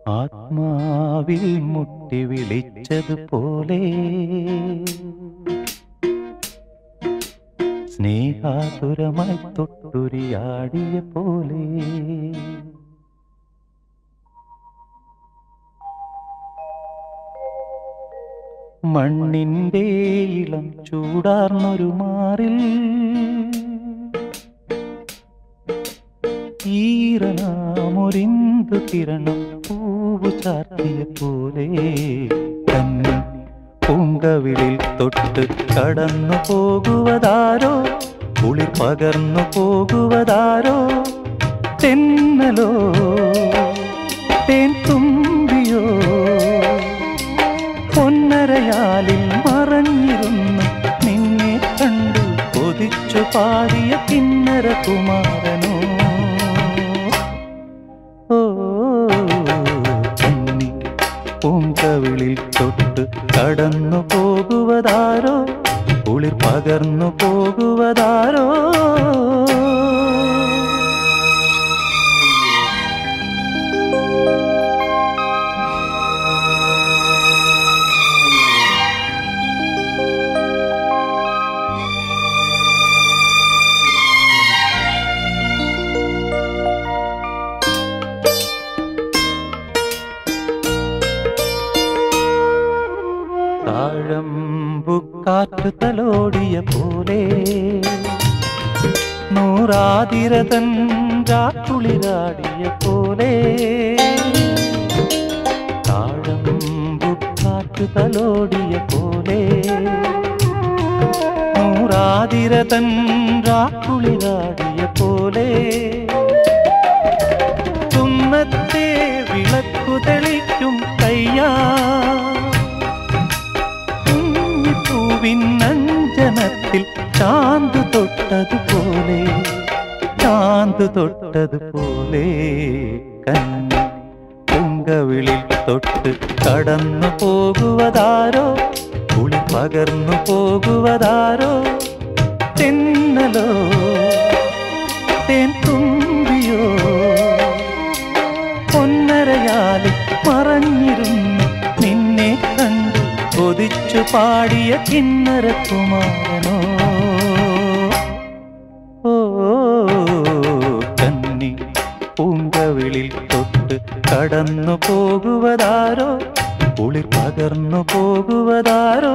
ആത്മാവിൽ മുട്ടി വിളിച്ചതുപോലെ സ്നേഹാതുരമായി തൊട്ടുരിയാടിയ പോലെ മണ്ണിന്റെ ഇളം ചൂടാർന്നൊരു മാറിൽ ഈറനാമൊരിന്തു കിരണം പൂവു ചാർത്തിയ പോലെ കന്നി പൂങ്കവിളിൽ തൊട്ട് കടന്നു പോകുവതാരോ കുളിർ പകർന്നു പോകുവതാരോ തെന്നലോ തേൻ തുമ്പിയോ പൊന്നരയാലിൽ മറഞ്ഞിരുന്നു നിന്നെ കണ്ടു കൊതിച്ചു പാടിയ കിന്നര കുമാരനോ ഓ കന്നി പൂങ്കവിളിൽ തൊട്ട് കടന്നു പോകുവതാരോ കുളിർ പകർന്നു പോകുവതാരോ താഴമ്പുക്കാറ്റ് തലോടിയ പോലെ നൂറാതിരതൻ രാക്കുളിരാടിയ പോലെ താഴമ്പുക്കാറ്റ് തലോടിയ പോലെ നൂറാതിരതൻ രാക്കുളിരാടിയ പോലെ തുന്നത്തെ വിളക്കു തെളിക്കും കയ്യാ പൂവിനഞ്ജനത്തിൽ ചാന്ത് തൊട്ടതുപോലെ ചാന്ത് തൊട്ടതുപോലെ കന്നി പൊങ്കവിളിൽ തൊട്ട് കടന്നു പോകുവതാരോ കുളി പകർന്നു പോകുവതാരോ തെന്നലോ തേൻ തുമ്പിയോ പൊന്നരയാലിൽ മറഞ്ഞിരുന്നു നിന്നെ കണ്ടു കൊതിച്ചു പാടിയ കിന്നര കുമാരനോ ഓ കന്നി പൂങ്കവിളിൽ തൊട്ട് കടന്നു പോകുവതാരോ കുളിർ പകർന്നു പോകുവതാരോ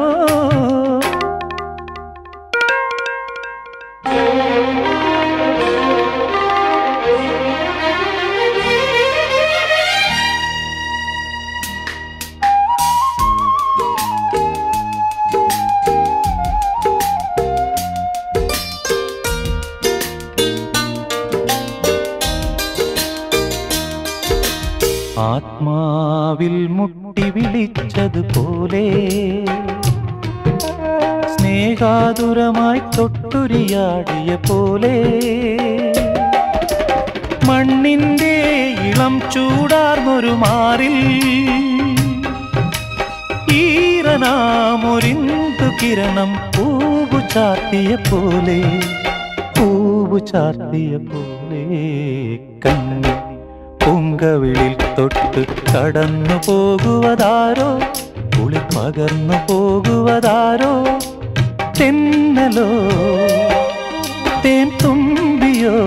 ആത്മാവിൽ മുട്ടി വിളിച്ചതുപോലെ സ്നേഹാതുരമായി തൊട്ടുരിയാടിയ പോലെ മണ്ണിന്റെ ഇളം ചൂടാർന്നൊരു മാറിൽ ഈറനാമൊരിന്തു കിരണം പൂവു ചാർത്തിയ പോലെ പൂവു ചാർത്തിയ പോലെ കണ്ണി പൊങ്കവിളിൽ തൊട്ട് കടന്നു പോകുവതാരോ കുളി പകർന്നു പോകുവതാരോ തെന്നലോ തേൻ തുമ്പിയോ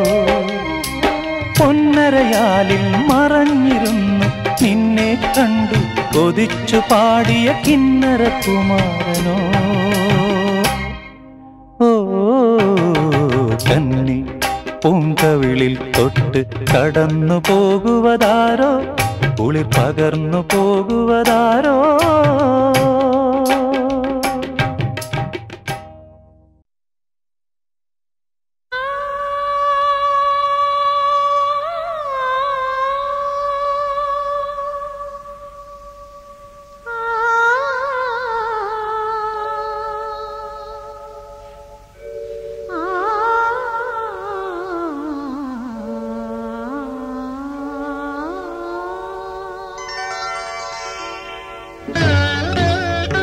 പൊന്നരയാലിൽ മറഞ്ഞിരുന്നു നിന്നെ കണ്ടു കൊതിച്ചു പാടിയ കിന്നര കുമാരനോ ഓ കന്നി പൂങ്കവിളിൽ തൊട്ട് കടന്നു പോകുവതാരോ കുളിർ പകർന്നു പോകുവതാരോ ആ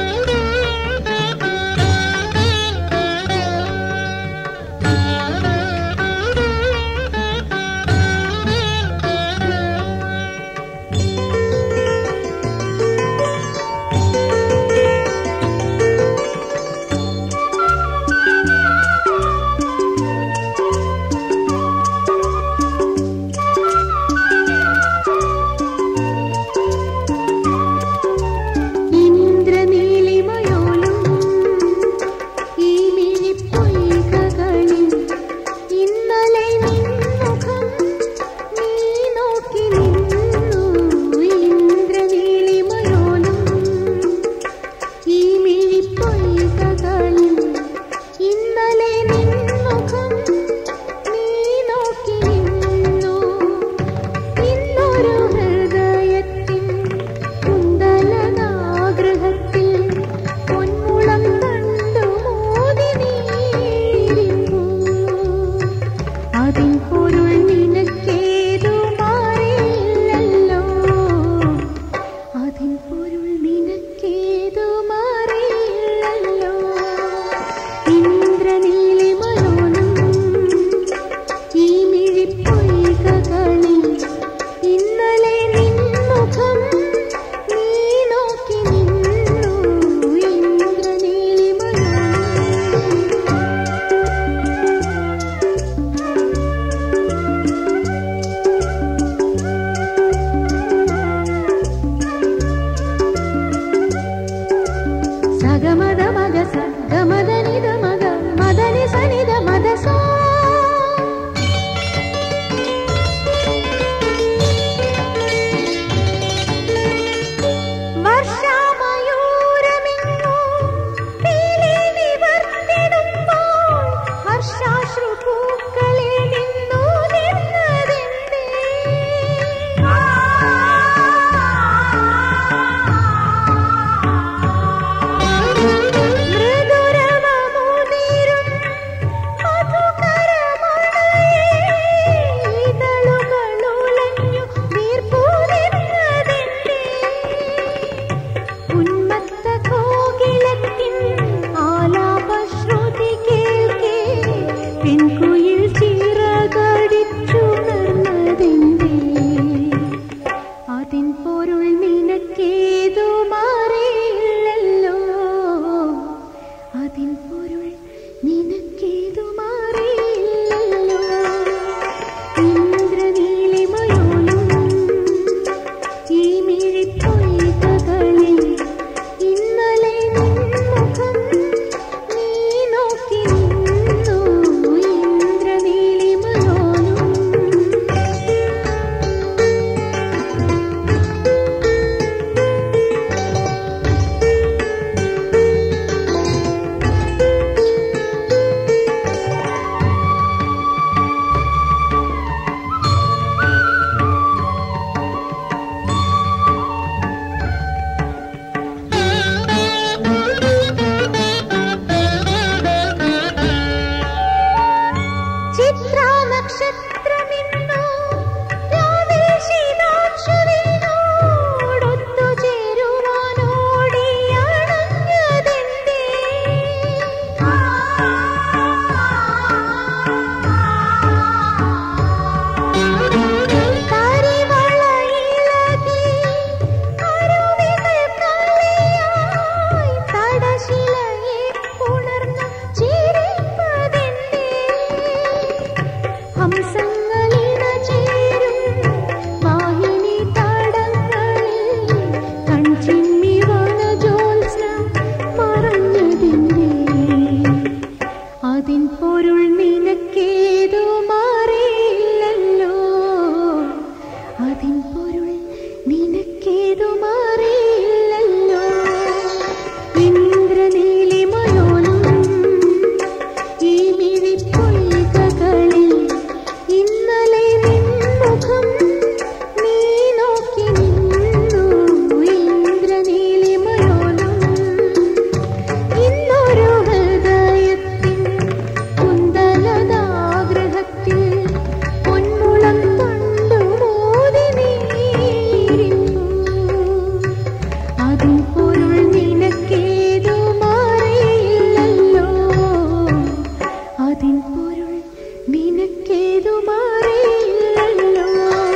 അതിൻ പൊരുൾ നിനക്കേതു മാറിയില്ലല്ലോ ഇന്ദ്രനീലിമയോലും ഈ മിഴിപ്പൊയ്കകളിൽ ഇന്നലെ നിൻമുഖം നീ നോക്കി നിന്നു ഇന്ദ്രനീലിമയോലും ചിത്രാനക്ഷത്രമിന്നു രാവിൽ ശീതാക്ഷരിനോടൊത്തു ചേരുവാനോടിയണഞ്ഞതെന്തേ? കരിവളയിളകി അരുവികൾ കളിയായി തടശിലയെ പുണർന്നു ചിരിപ്പതെന്തേ? ഹംസങ്ങളിണ ചേരും വാഹിനി താടങ്ങളിൽ കൺചിമ്മി വനജോത്സ്ന മറഞ്ഞതിൻ്റെ അതിൻ പൊരുൾ നിനക്കേതു മാറിയില്ലല്ലോ അതിൻ പൊരുൾ നിനക്കേതു മാറിയില്ലല്ലോ ഇന്ദ്രനീലിമയോലും ഈ മിഴിപ്പൊയ്കകളിൽ ഇന്നലെ നിൻമുഖം നീ നോക്കി നിന്നു ഇന്ദ്രനീലിമയോലും ഇന്നൊരു ഹൃദയത്തിൻ കുന്തലതാഗ്രഹത്തിൽ പൊന്മുളം കണ്ടു മോദി നീരിന്നു അതിൻ പൊരുൾ നിനക്കേതു മാറിയില്ലല്ലോ അതിൻ പൊരുൾ നിനക്കേതു മാറിയില്ലല്ലോ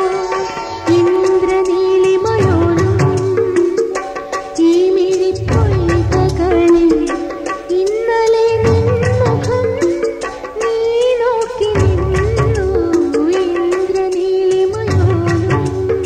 ഇന്ദ്രനീലിമയോലും ഈ മിഴിപ്പൊയ്കകളിൽ ഇന്നലെ നിൻമുഖം നീ നോക്കി നിന്നു ഇന്ദ്രനീലിമയോലും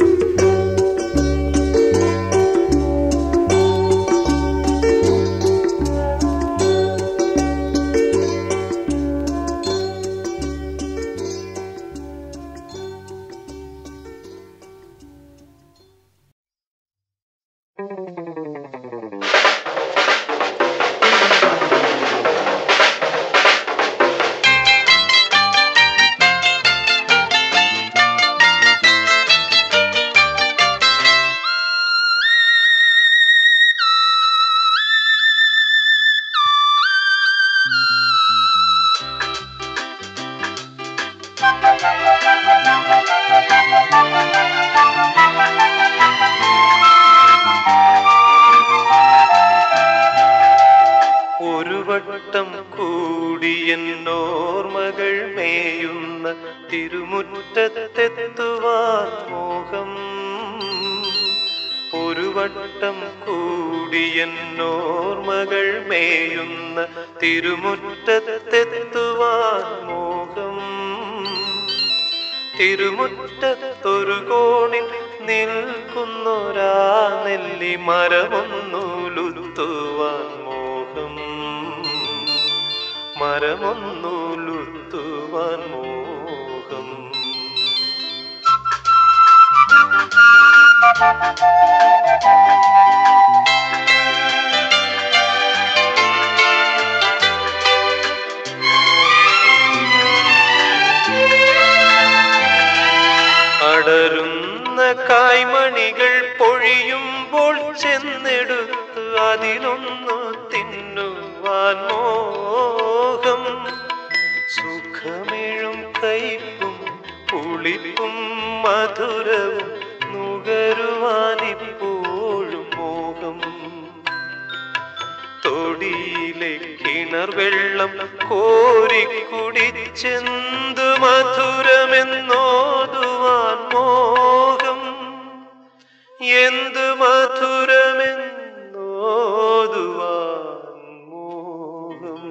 ഒരു വട്ടം കൂടിയെന്നോർമകൾ മേയുന്ന തിരുമുറ്റത്തെത്തുവാൻ മോഹം ഒരു വട്ടം കൂടിയെന്നോർമകൾ മേയുന്ന തിരുമുറ്റത്തെത്തുവാൻ മോഹം തിരുമുറ്റത്തൊരു കോണിൽ നിൽക്കുന്നൊരാ നെല്ലി മരമൊന്നുലുത്തുവാൻ മോഹം മരമൊന്നുലുത്തുവാൻ മോഹം അടരുന്ന കായ്മണികൾ പൊഴിയുമ്പോൾ ചെന്നെടുത്ത് അതിലൊന്നു തിന്നുവാൻ മോഹം സുഖമിഴും കയ്പും പുളിപ്പും മധുരവും നുകരുവാനിപ്പോഴും മോഹം തൊടിയിലെ കിണർ വെള്ളം കോരിക്കുടിച്ചെന്തു മധുരമെന്നോതുവാൻ മോഹം എന്തു മധുരമെന്നോതുവാൻ മോഹം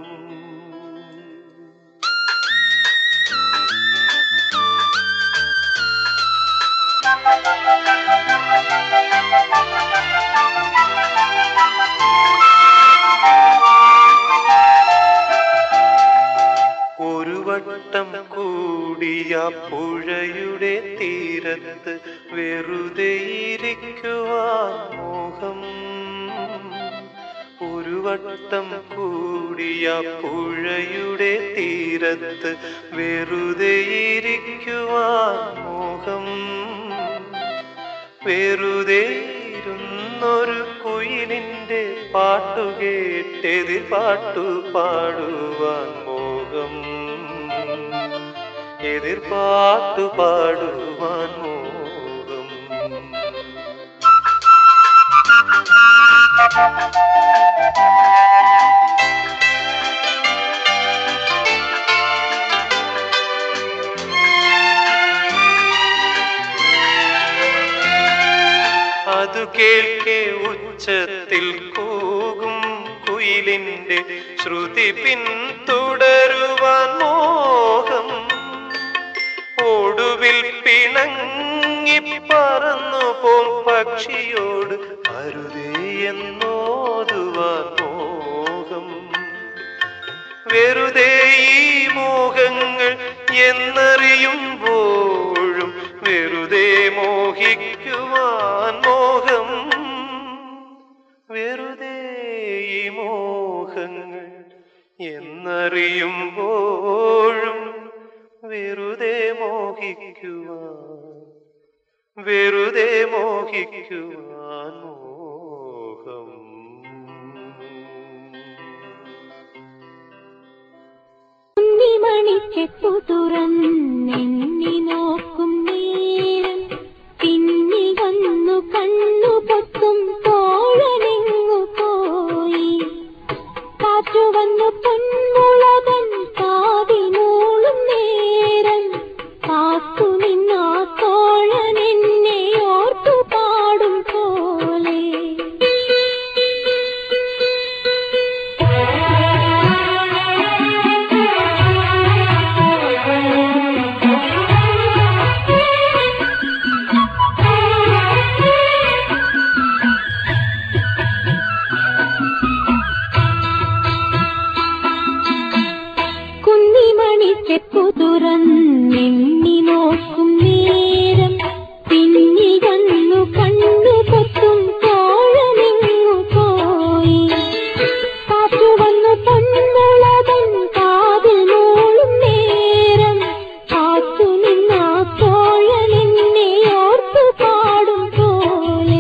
വട്ടം കൂടിയ പുഴയുടെ തീരത്ത് വെറുതെ ഇരിക്കുവാൻ മോഹം ഒരു വട്ടം കൂടിയ പുഴയുടെ തീരത്ത് വെറുതെ ഇരിക്കുവാൻ മോഹം വെറുതെ ഇരുന്നൊരു കുയിലിന്റെ പാട്ടുകേട്ടെതിർ പാട്ടു പാടുവാൻ മോഹം എതിർ പാട്ടു പാടുവാൻ മോഹം അതു കേൾക്കെ ഉച്ചത്തിൽ കൂകും കുയിലിന്റെ ശ്രുതി പിന്തുടരുവാൻ മോഹം ഒടുവിൽ പിണങ്ങി പറന്നു പോം പക്ഷിയോട് അരുതേ എന്നോതുവാൻ മോഹം വെറുതെ ഈ മോഹങ്ങൾ എന്നറിയുമ്പോഴും വെറുതെ മോഹിക്കുവാൻ മോഹം വെറുതെ ഈ മോഹങ്ങൾ എന്നറിയുമ്പോഴും വെറുതെ മോഹിക്കുവാൻ വെറുതെ മോഹിക്കുവാൻ മോഹം കുന്നിമണിക്കെട്ടു തുറന്നെണ്ണി നോക്കും നേരം പിന്നിൽ വന്നു കണ്ണു പൊത്തും തോഴനെങ്ങു പോയി കാറ്റു വന്നു പൊന്മുളകൻ കാതിനൂളും നേരം കാത്തു നിന്നാ തോഴൻ എന്നെ ഓർത്തു പാടും പോലെ കുന്നിമണി ചെപ്പു തുറന്നെണ്ണി നോക്കും നേരം പിന്നി വന്നു കണ്ണു പൊത്തും തോഴനെങ്ങു പോയി കാറ്റു വന്നു പൊന്മുളകൻ കാതിൽ മൂളും നേരം കാത്തു നിന്ന തോഴനെന്നെ ഓർത്തു പാടും പോലെ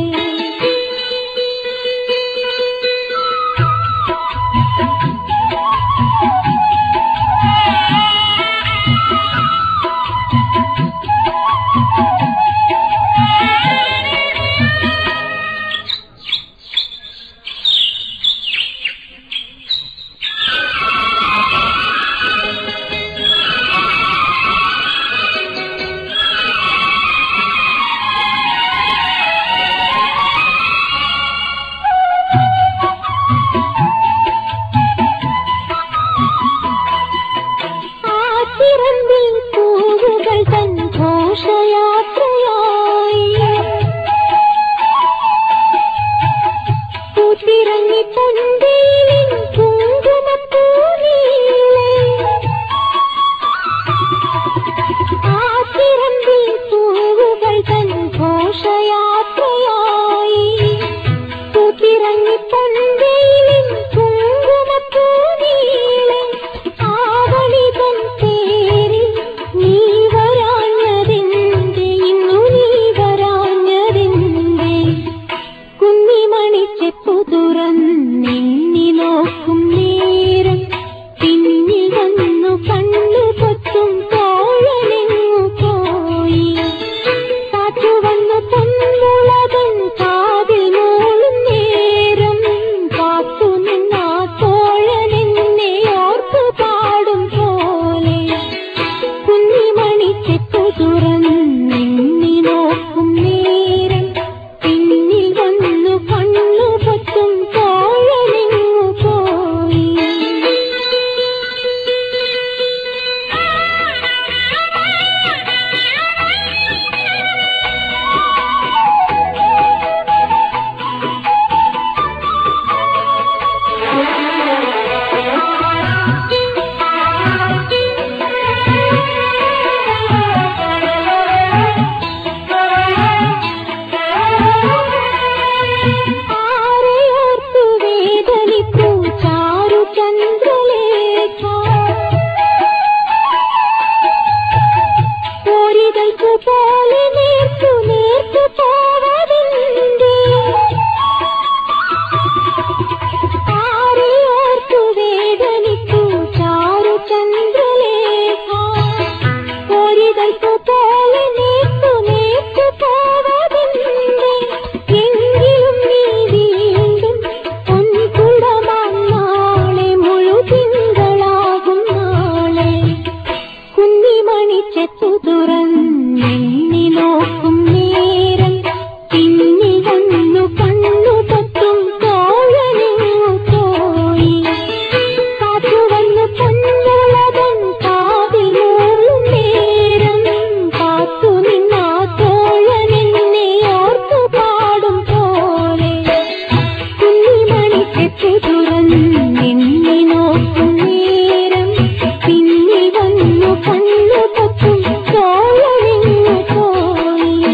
നോക്കും നേരം പിന്നിൽ വന്നു കണ്ണു പൊത്തും തോഴനിങ്ങു പോയി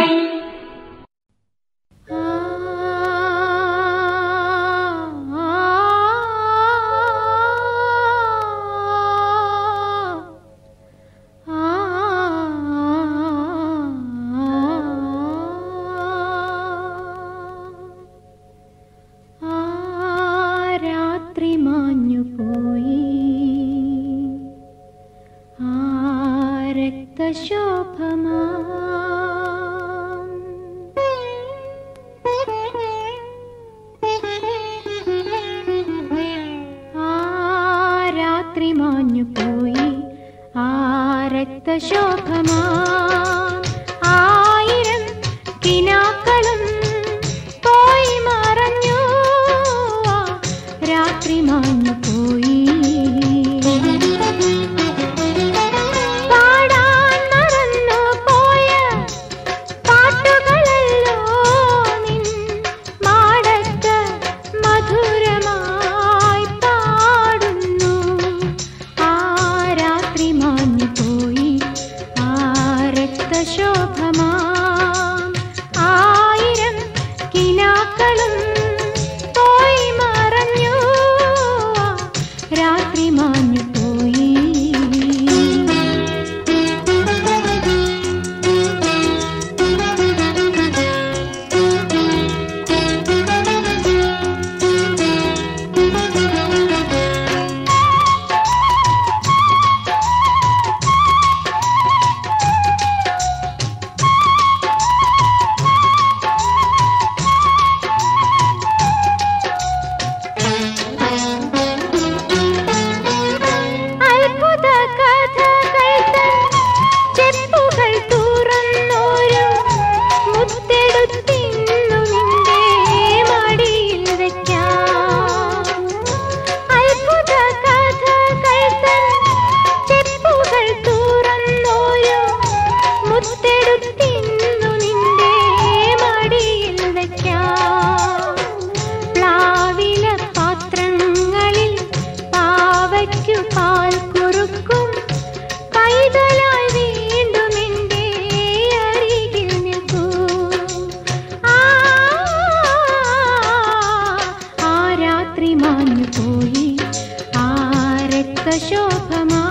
രാത്രി മാഞ്ഞു പോയി ആ രക്തശോഭമാ ആ രാത്രി മാഞ്ഞു പോയി ആ രക്തശോഭമാ ആയിരം കിനാക്കളും പോയി മറഞ്ഞു ആ രാത്രി മാഞ്ഞു പോയി പാടാൻ മറന്നു പോയ പാട്ടുകളല്ലോ നിൻ മാടത്ത് മധുരമായി പാടുന്നു ആ രാത്രി മാഞ്ഞു പോയി ആ രക്തശോഭമാ ആയിരം കിനാക്കളും പോയി മറഞ്ഞു ആ രാത്രി മാഞ്ഞു പോയി അത്ഭുത കഥകൾ തൻ ചെപ്പുകൾ തുറന്നോരു മുത്തെടുത്തിന്നു നിന്റെ മടിയിൽ വെക്കാം അത്ഭുത കഥകൾ തൻ ചെപ്പുകൾ തുറന്നോരു മുത്തെടുത്തിന്നു നിന്റെ മടിയിൽ വെക്കാം പ്ലാവില പാത്രങ്ങളിൽ പാവയ്ക്കു പാൽ കുറുക്കും പൈതലായി വീണ്ടും എൻ്റെ അരികിൽ നിൽക്കൂ ആ ആ രാത്രി മാഞ്ഞു പോയി ആ രക്തശോഭമാ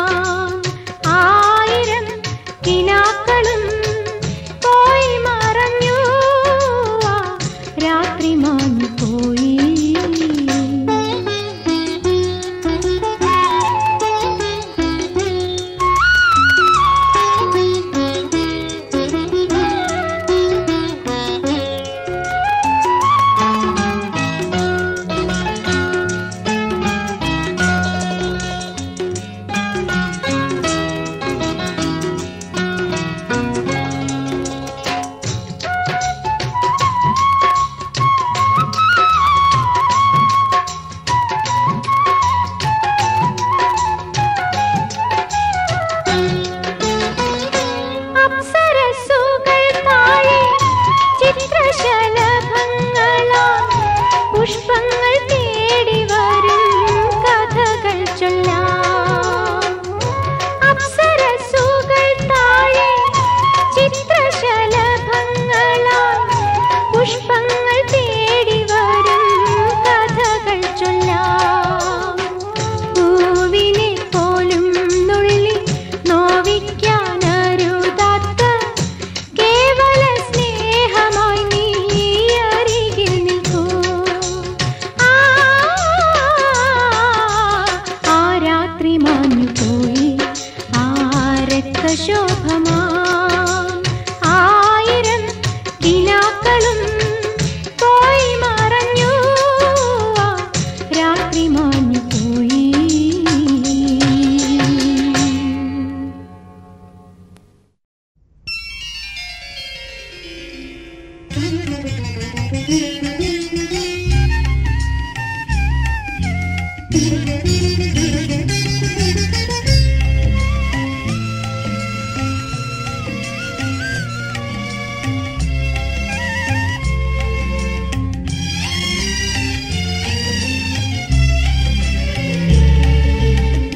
ആയിരം കിനാക്കളും പോയി മറഞ്ഞു ആ രാത്രി മാഞ്ഞു പോയി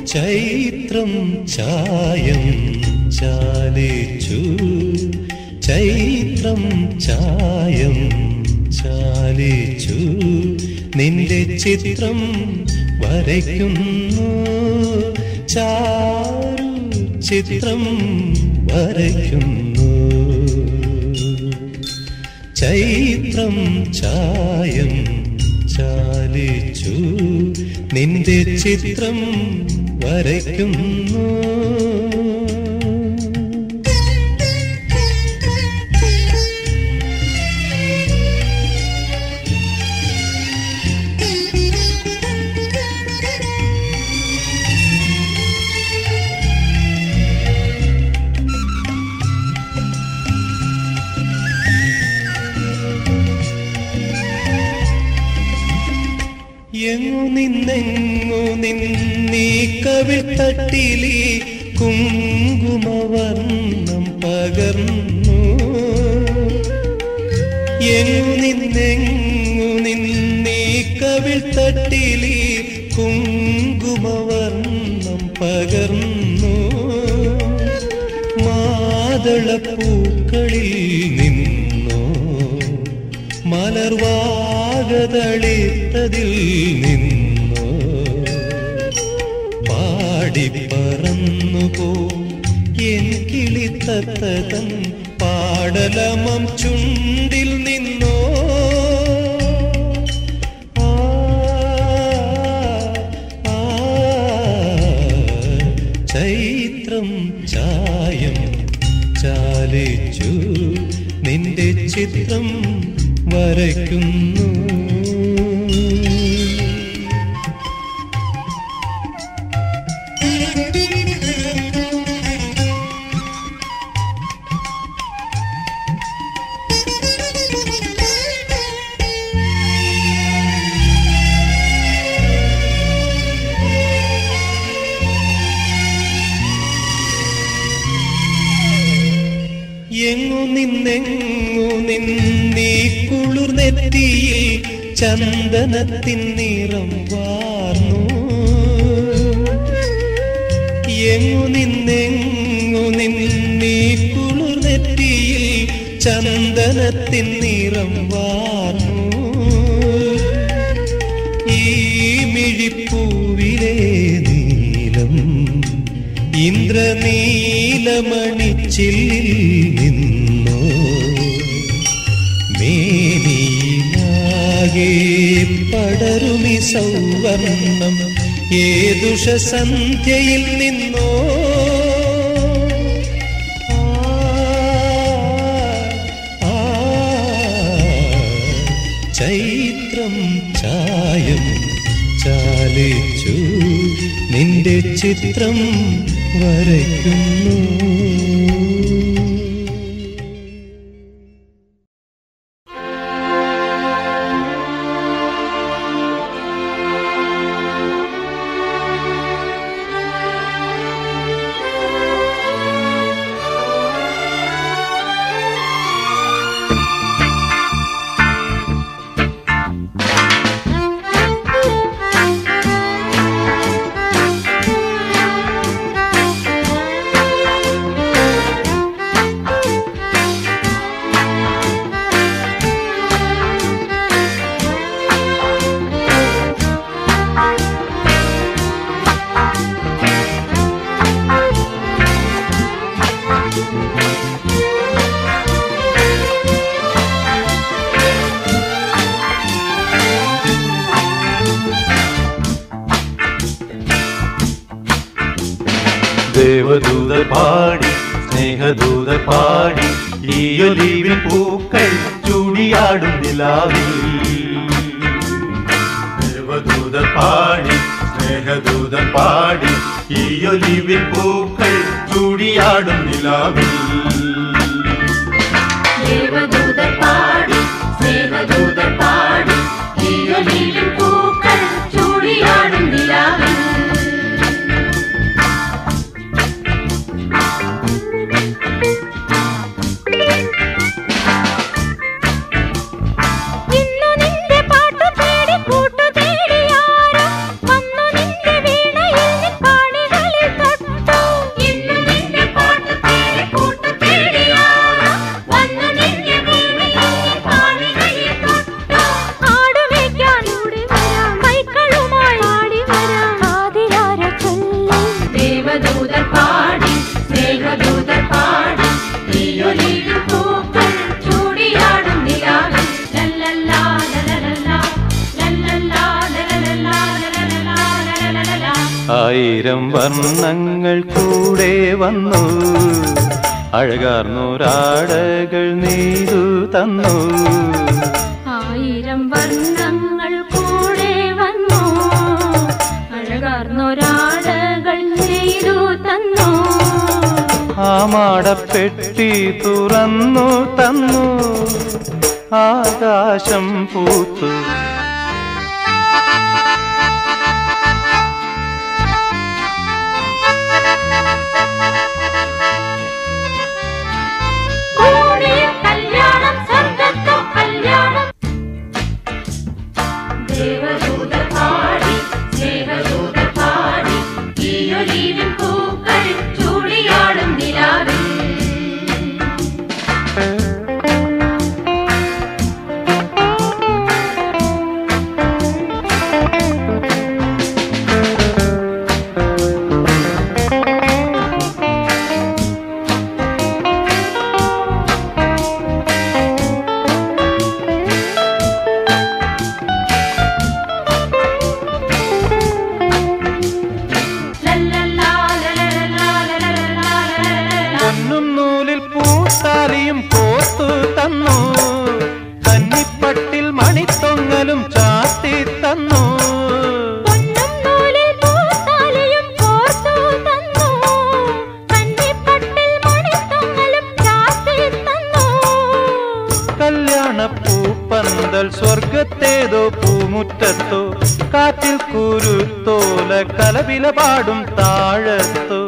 ചൈത്രം ചായം ചാലിച്ചു ചൈത്രം ചായം ചാലിച്ചു നിന്റെ ചിത്രം വരയ്ക്കുന്നു ചാരു ചിത്രം വരയ്ക്കുന്നു ചൈത്രം ചായം ചാലിച്ചു നിന്റെ ചിത്രം വരയ്ക്കുന്നു എങ്ങു നിന്നെങ്ങു നിന്നീ കവിൾ തട്ടിലി കുങ്കുമവർണ്ണം പകർന്നു എങ്ങു നിന്നെങ്ങു നിന്നീ കവിൾ തട്ടിലി കുങ്കുമവർണ്ണം പകർന്നു മാതളപ്പൂക്കളിൽ നിന്നോ മലർവാകതളിത്തതിൽ നിന്നോ പാടിപ്പറന്നു പോ എൻ കിളിത്തത്തതൻ പാടലമം ചുണ്ടിൽ നിന്നോ ആ, ആ, ചൈത്രം ചായം ചാലിച്ചു നിന്റെ ചിത്രം വരയ്ക്കുന്നു എങ്ങു നിന്നെങ്ങു നിന്നീ കുളിർ നെറ്റിയിൽ ചന്ദനത്തിൻ നിറം വാർന്നു എങ്ങു നിന്നെങ്ങു നിന്നീ കുളിർ നെറ്റിയിൽ ചന്ദനത്തിൻ നിറം വാർന്നു ഈ മിഴിപ്പൂവിലെ നീലം ഇന്ദ്രനീലമണിച്ചില്ലിൽ നിന്നോ മേനിയിലാകെ പടരുമി സൗവർണം ഏതുഷ സന്ധ്യയിൽ നിന്നോ ആ, ആ, ചൈത്രം ചായം ചാലിച്ചു നിന്റെ ചിത്രം വരയ്ക്കുന്നു ദേവദൂതർ പാടി സ്നേഹദൂതർ പാടി ഈയൊലീവിൽ പൂക്കൾ ചൂടിയാടും നിലാവിൽ ദേവദൂതർ പാടി സ്നേഹദൂതർ പാടി ഈയൊലീവിൽ പൂക്കൾ ചൂടിയാടും നിലാവിൽ ദേവദൂതർ പാടി സ്നേഹദൂതർ പാടി ഈയൊലിയിൽ പൂക്കൾ ചൂടിയാടും നിലാവിൽ ഇന്നു നിന്റെ പാട്ടു തേടി കൂട്ടു തേടി ആരോ വന്നു നിന്റെ വീണയിൽ നീ പാടി ആയിരം വർണ്ണങ്ങൾ കൂടെ വന്നു അഴകാർന്നൊരാടകൾ നെയ്തു തന്നു ആയിരം വർണ്ണങ്ങൾ കൂടെ വന്നു അഴകാർന്നൊരാടകൾ ചെയ്തു തന്നു ആ മാടപ്പെട്ടി തുറന്നു തന്നു ആകാശം പൂത്തു ഭൂമിയിൽ കല്യാണം സ്വർഗത്തോ കല്യാണം ദേവദൂത പാടി സ്നേഹദൂത പാടി ഈയൊലീവിൻ പൂക്കൾ ചൂടിയാടും നിലാവിൽ ലല്ലല്ലാ ലലലല്ലാ ലലലല്ലാ ലലലല്ലാ. പൊന്നും നൂലിൽ പൂത്താലിയും കോർത്തു തന്നു കന്നിപ്പട്ടിൽ മണിത്തൊങ്ങലും ചാത്തി തന്നു പൊന്നും നൂലിൽ പൂത്താലിയും കോർത്തു തന്നു കന്നിപ്പട്ടിൽ മണിത്തൊങ്ങലും ചാർത്തി തന്നു കല്യാണ പൂപ്പന്തൽ സ്വർഗത്തേതോ പൂമുറ്റത്തോ കാറ്റിൽ കുരുത്തോല കലവില പാടും താഴത്തോ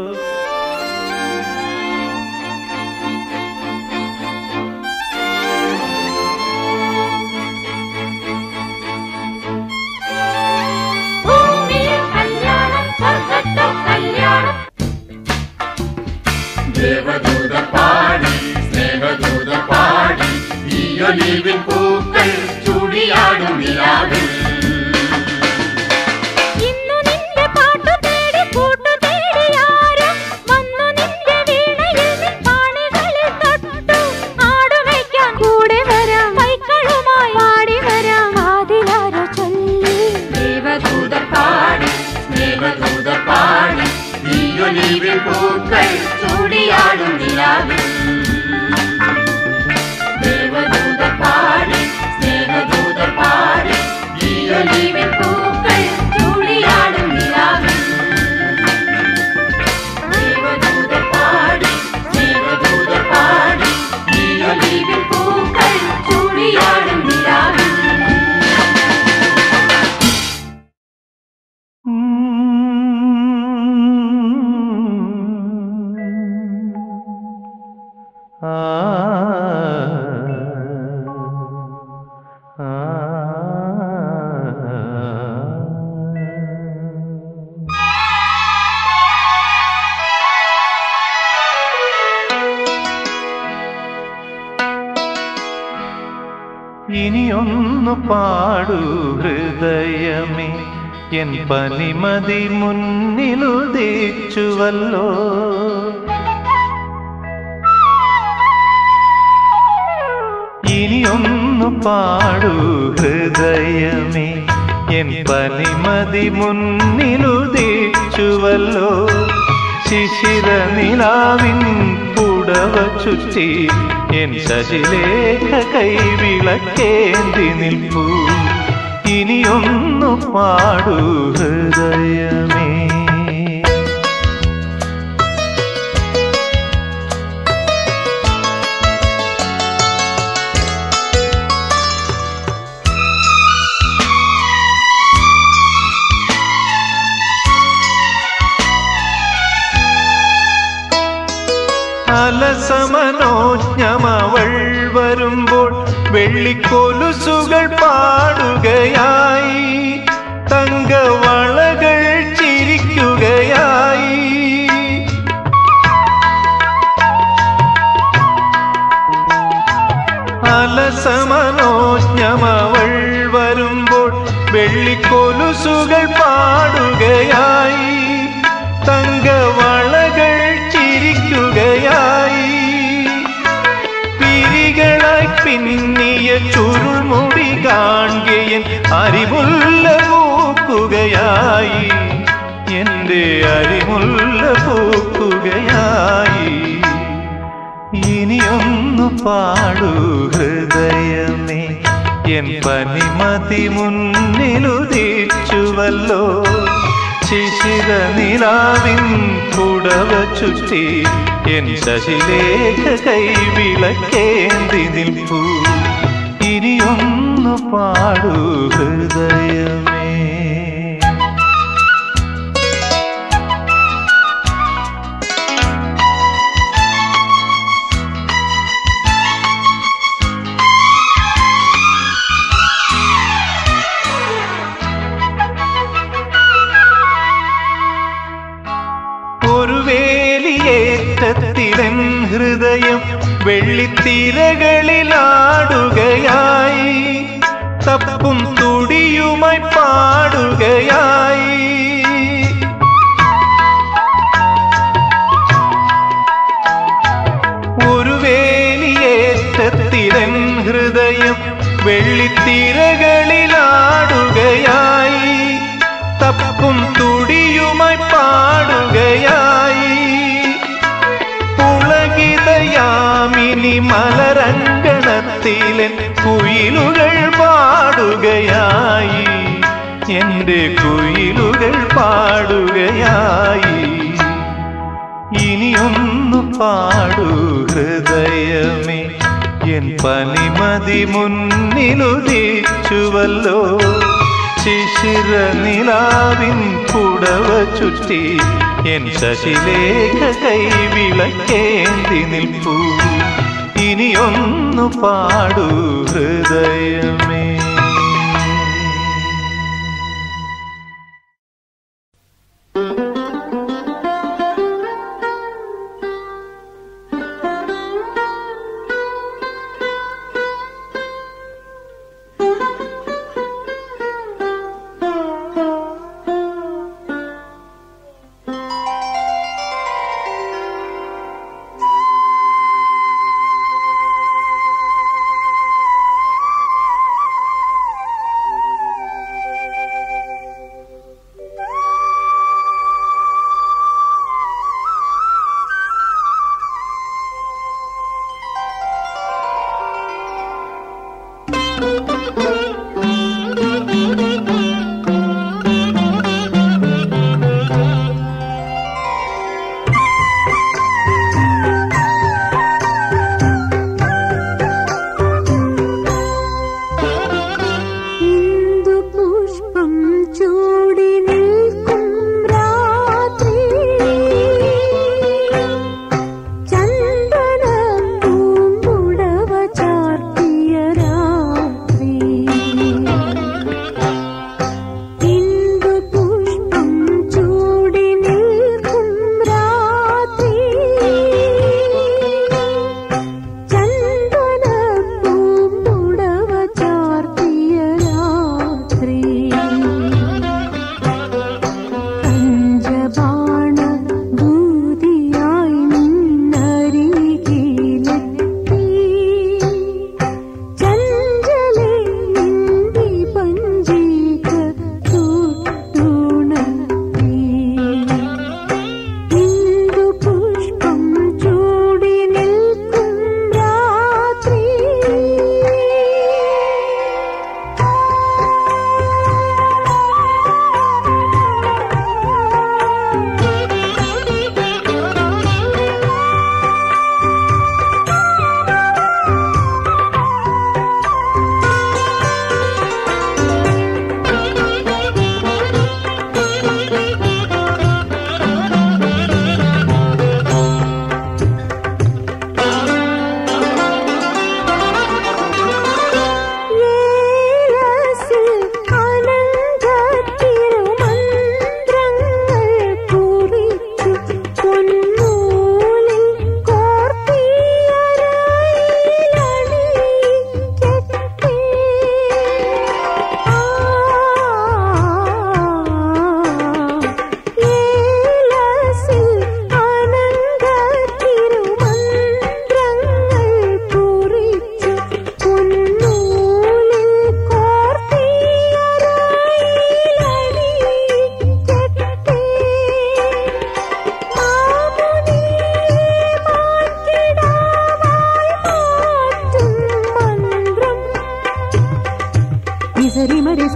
ഭൂമിയിൽ കല്യാണം സ്വർഗത്തോ കല്യാണം ദേവദൂത പാടി സ്നേഹദൂത പാടി ഈയൊലീവിൻ പൂക്കൾ ചൂടിയാടും നിലാവിൽ ഇന്നു നിന്റെ പാട്ടു തേടി കൂട്ടു തേടി ആരും വന്നു നിന്റെ വീണയിൽ നിൻ പാണികളിൽ തൊട്ടു ആടുവയ്ക്കാൻ കൂടെ വരാം കൈകളുമായി പാടി വരാം ആദിലാരോ ചൊല്ലി ദേവദൂത പാടി സ്നേഹദൂത പാടി ഈയൊലീവിൻ പൂക്കൾ ചൂടിയാടും നിലാവിൽ ദേവദൂത പാടി സ്നേഹദൂത പാടി ഈയൊലീവിൻ പൂക്കൾ ചൂടിയാടും നിലാവിൽ ദേവദൂത പാടി സ്നേഹദൂത പാടി ഈയൊലീവിൻ പൂക്കൾ ചൂടിയാടും നിലാവിൽ ആ ഇനിയൊന്നു പാടൂ ഹൃദയമേ എൻ പനിമതി മുന്നിലുദിച്ചുവല്ലോ ഇനിയൊന്നു പാടൂ ഹൃദയമേ എൻ പനിമതി മുന്നിലുദിച്ചുവല്ലോ ശിശിര നിലാവിൻ പുടവ ചുറ്റി എൻ ശശിലേഖ കൈവിളക്കേന്തി നിൽപ്പൂ ഇനിയൊന്നു പാടൂ ഹൃദയമേ അലസമനോജ്ഞമവൾ വരുമ്പോൾ വെള്ളിക്കൊലുസുകൾ പാടുകയായി തങ്കവളകൾ ചിരിക്കുകയായി അലസമനോജ്ഞമവൾ വരുമ്പോൾ വെള്ളിക്കൊലുസുകൾ പാടുകയായി തങ്കവളകൾ ചിരിക്കുകയായി പിരികളായി പിന്നിയ ചുരുൾമുടി കാണുകയൻ അരിമുല്ല മൂക്കുകയായി എന്റെ എന്റെ അരിമുല്ല പൂക്കുകയായി ഇനിയൊന്നു പാടൂ ഹൃദയമേ എൻ പനിമതി മുന്നിലുദിച്ചുവല്ലോ ശിശിര നിലാവിൻ പുടവ ചുറ്റി എൻ ശശിലേഖ കൈവിളക്കേന്തി നിൽപ്പൂ ഇനിയൊന്നു പാടൂ ഹൃദയമേ ഒരു വേലിയേറ്റത്തിലൻ ഹൃദയം വെള്ളിത്തിരകളിലാടുകയായി തപ്പും തുടിയുമായി പാടുകയായി ഒരു വേലിയേറ്റത്തിലൻ ഹൃദയം വെള്ളിത്തിരകളിലാടുകയായി തപ്പും തുടിയുമായി പാടുകയായി പുളകിതയാമിനി മലരങ്കണത്തിലെ കുയിലുകൾ പാടുകയായി എന്റെ കുയിലുകൾ പാടുകയായി ഇനിയൊന്നു പാടൂ ഹൃദയമേ എൻ പനിമതി മുന്നിലുദിച്ചുവല്ലോ ശിശിര നിലാവിൻ പുടവ ചുറ്റി എൻ ശശിലേഖ കൈവിളക്കേന്തി നിൽപ്പൂ ഇനിയൊന്നു പാടൂ ഹൃദയമേ ും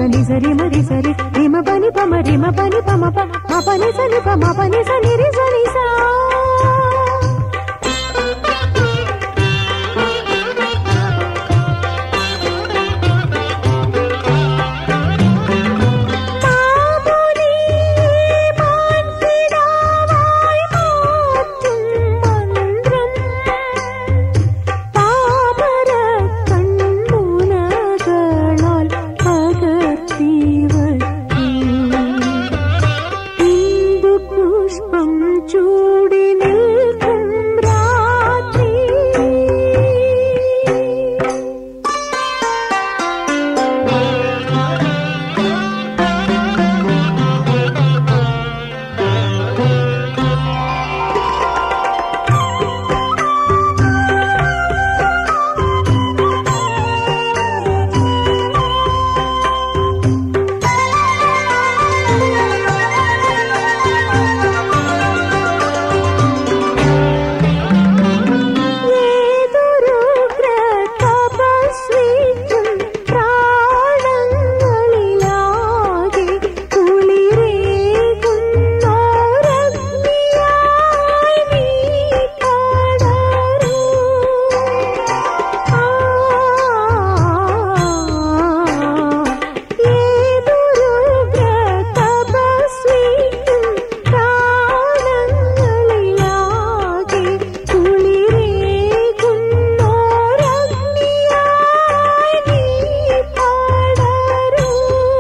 ని సరి మరి సరి రిమ పని పమ రిమ పని పమ ప మ పని సని ప మ పని సని రి సని సా മാമുനി മാൻകിടാവായി മാറ്റും മന്ത്രം പാമര കൺമുനകളാൽ പകർത്തി ഇന്ദു പുഷ്പം ചൂടി നിൽക്കും രാത്രി ഏതൊരു തപസ്വിക്കും പ്രാണങ്ങളിലാകെ കുളിരേകുന്നോരഗ്നിയായി നീ പടരൂ. ഏതൊരു തപസ്വിക്കും പ്രാണങ്ങളിലാകെ കുളിരേകുന്നോരഗ്നിയായി നീ പടരൂ.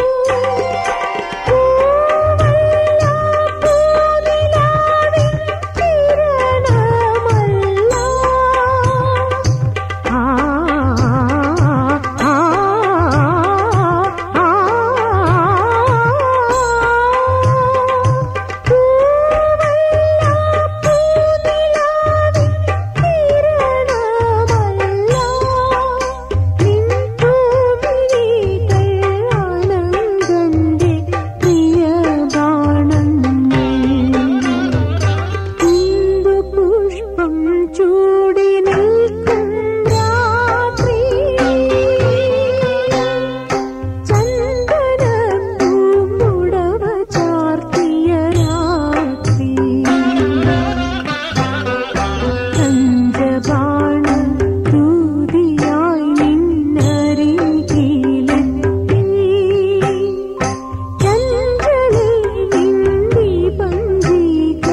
പൂനിലാവിൻ കിരണമല്ല ആ ആ ആ പുഷ്പം ചൂടി നിൽക്കും രാത്രി ചന്ദനപ്പൂമുടവ ചാർത്തിയ രാത്രി പഞ്ചബാണം ദൂതിയായി നിന്നരികിലെത്തി ചഞ്ചലിൽ നിന്നി പഞ്ചിക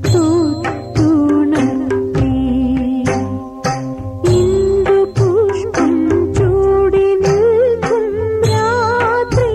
തൊട്ടുണർത്തി ഇന്ദു പുഷ്പം ചൂടി നിൽക്കും രാത്രി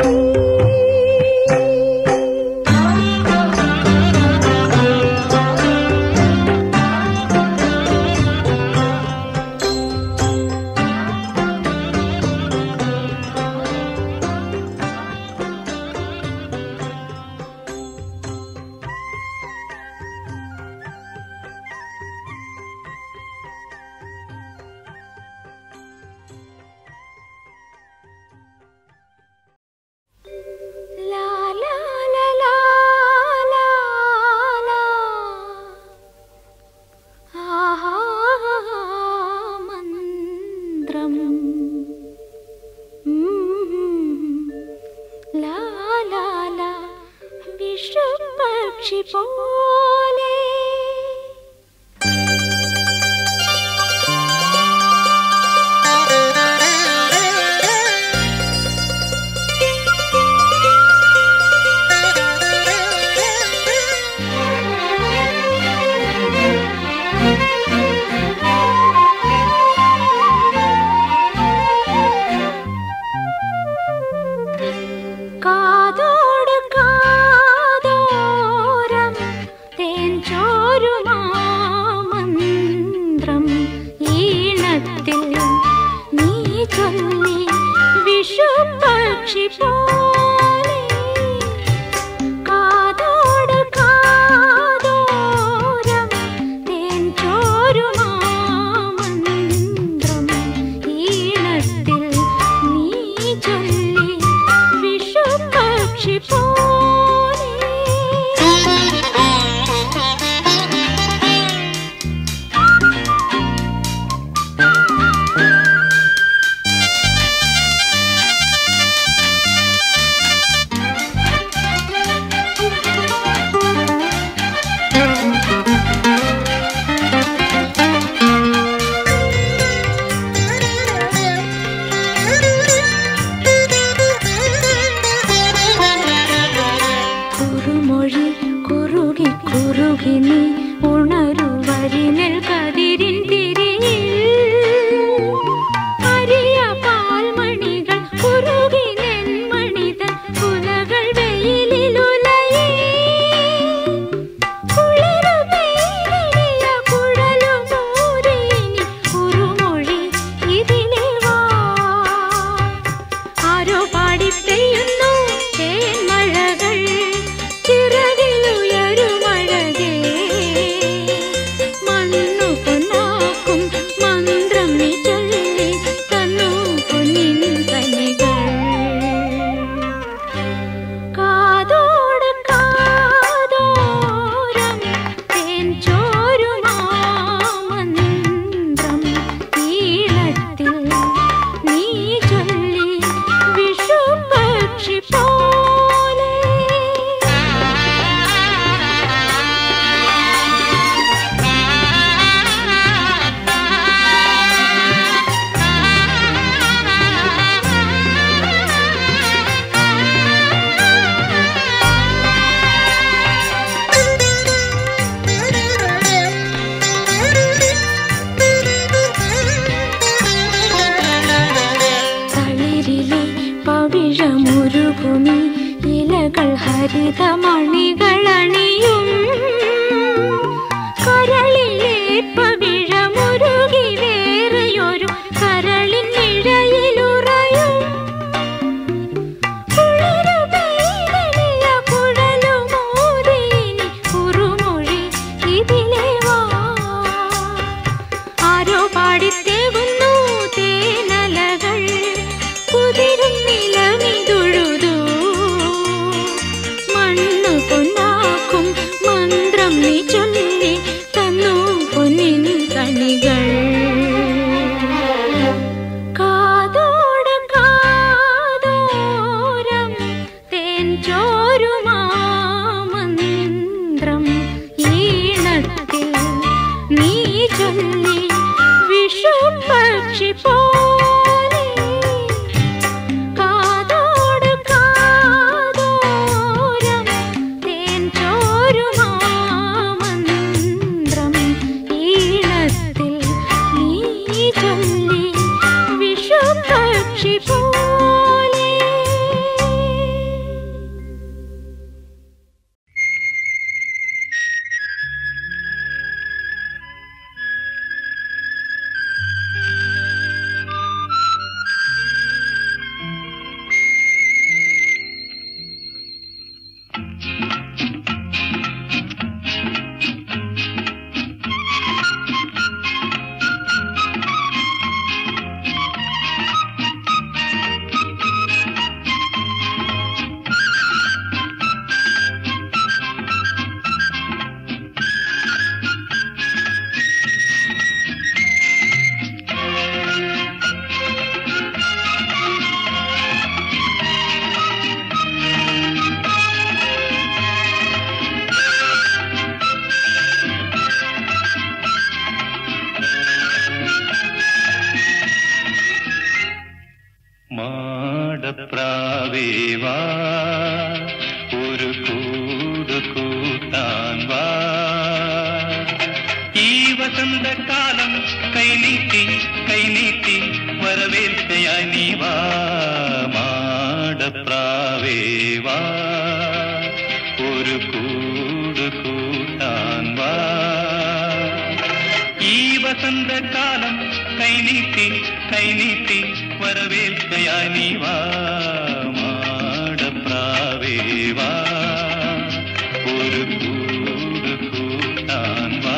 ലാ ലാ ലാ ലാ ലാ ലാ ആഹാ മന്ത്രം ലാ ലാ ലാ വിഷുപക്ഷി പോലെ കാതോട് കാതോരം തേ ഉരുകി നീ ഉണരുവരിനൽ കതിരിൻ തിരിയിൽ അരിയ പാൽമണികൾ ഉരുകി നെന്മണിതൻ കുലകൾ വെയിലിലുലയേ കുളിരു പെയ്തെളിയ കുഴലുമൂരിനി കുറുമൊഴി ഇതിലെ വാ. ആരോ പാടി പെയ്യുന്നു തേന്മഴകൾ ചിറകിലുയരുമഴകേ മണ്ണു പൊന്നാക്കും മന്ത്രം നീ ചൊല്ലി തന്നു പൊന്നിൻ കനികൾ കാതോട് കാതോരം തേൻ ചോരുമാമന്ത്രം ഈണത്തിൽ നീ ചൊല്ലി വിഷു പക്ഷി പോലെ തളിരിലെ പവിഴമുരുകുമി ഇലകൾ ഹരിതമണികളണിയും കരളിലെ പവിഴമുരുകി വേറെയൊരു കരളിൻ നിഴയിലുറയും കുളിരു പെയ്തെളിയ കുഴലുമൂതിനി കുറുമൊഴി ഇതിലെ വാ ആരോ പാടിത്തേകുന്നു തേനലകൾ കുതിരും നിലമിതുഴുതു മണ്ണു പൊന്നാക്കും മന്ത്രം നീ ചൊല്ലി തന്നു പൊന്നിൻ കണികൾ കാതോട് കാതോരം തേൻ ചോരുമാമന്ത്രം ഈണത്തിൽ നീ ചൊല്ലി വിഷു പക്ഷി പോലെ കാതോട് കാതോരം തേൻ ചോരുമാമന്ത്രം ഈണത്തിൽ നീ ചൊല്ലി വിഷു പക്ഷി പോലെ മാടപ്രാവേവാ ഒരു കൂട് കൂട്ടാൻ വാ ഈ വസന്തകാലം കൈനീട്ടി കൈനീട്ടി വരവേൽക്കയായി നീ വാ മാടപ്രാവേവാ ഒരു കൂട് കൂട്ടാൻ വാ ഈ വസന്തകാലം കൈനീട്ടി കൈനീട്ടി വരവേൽക്കയായി നീ വാ മാടപ്രാവേ വാ ഒരു കൂട് കൂട്ടാൻ വാ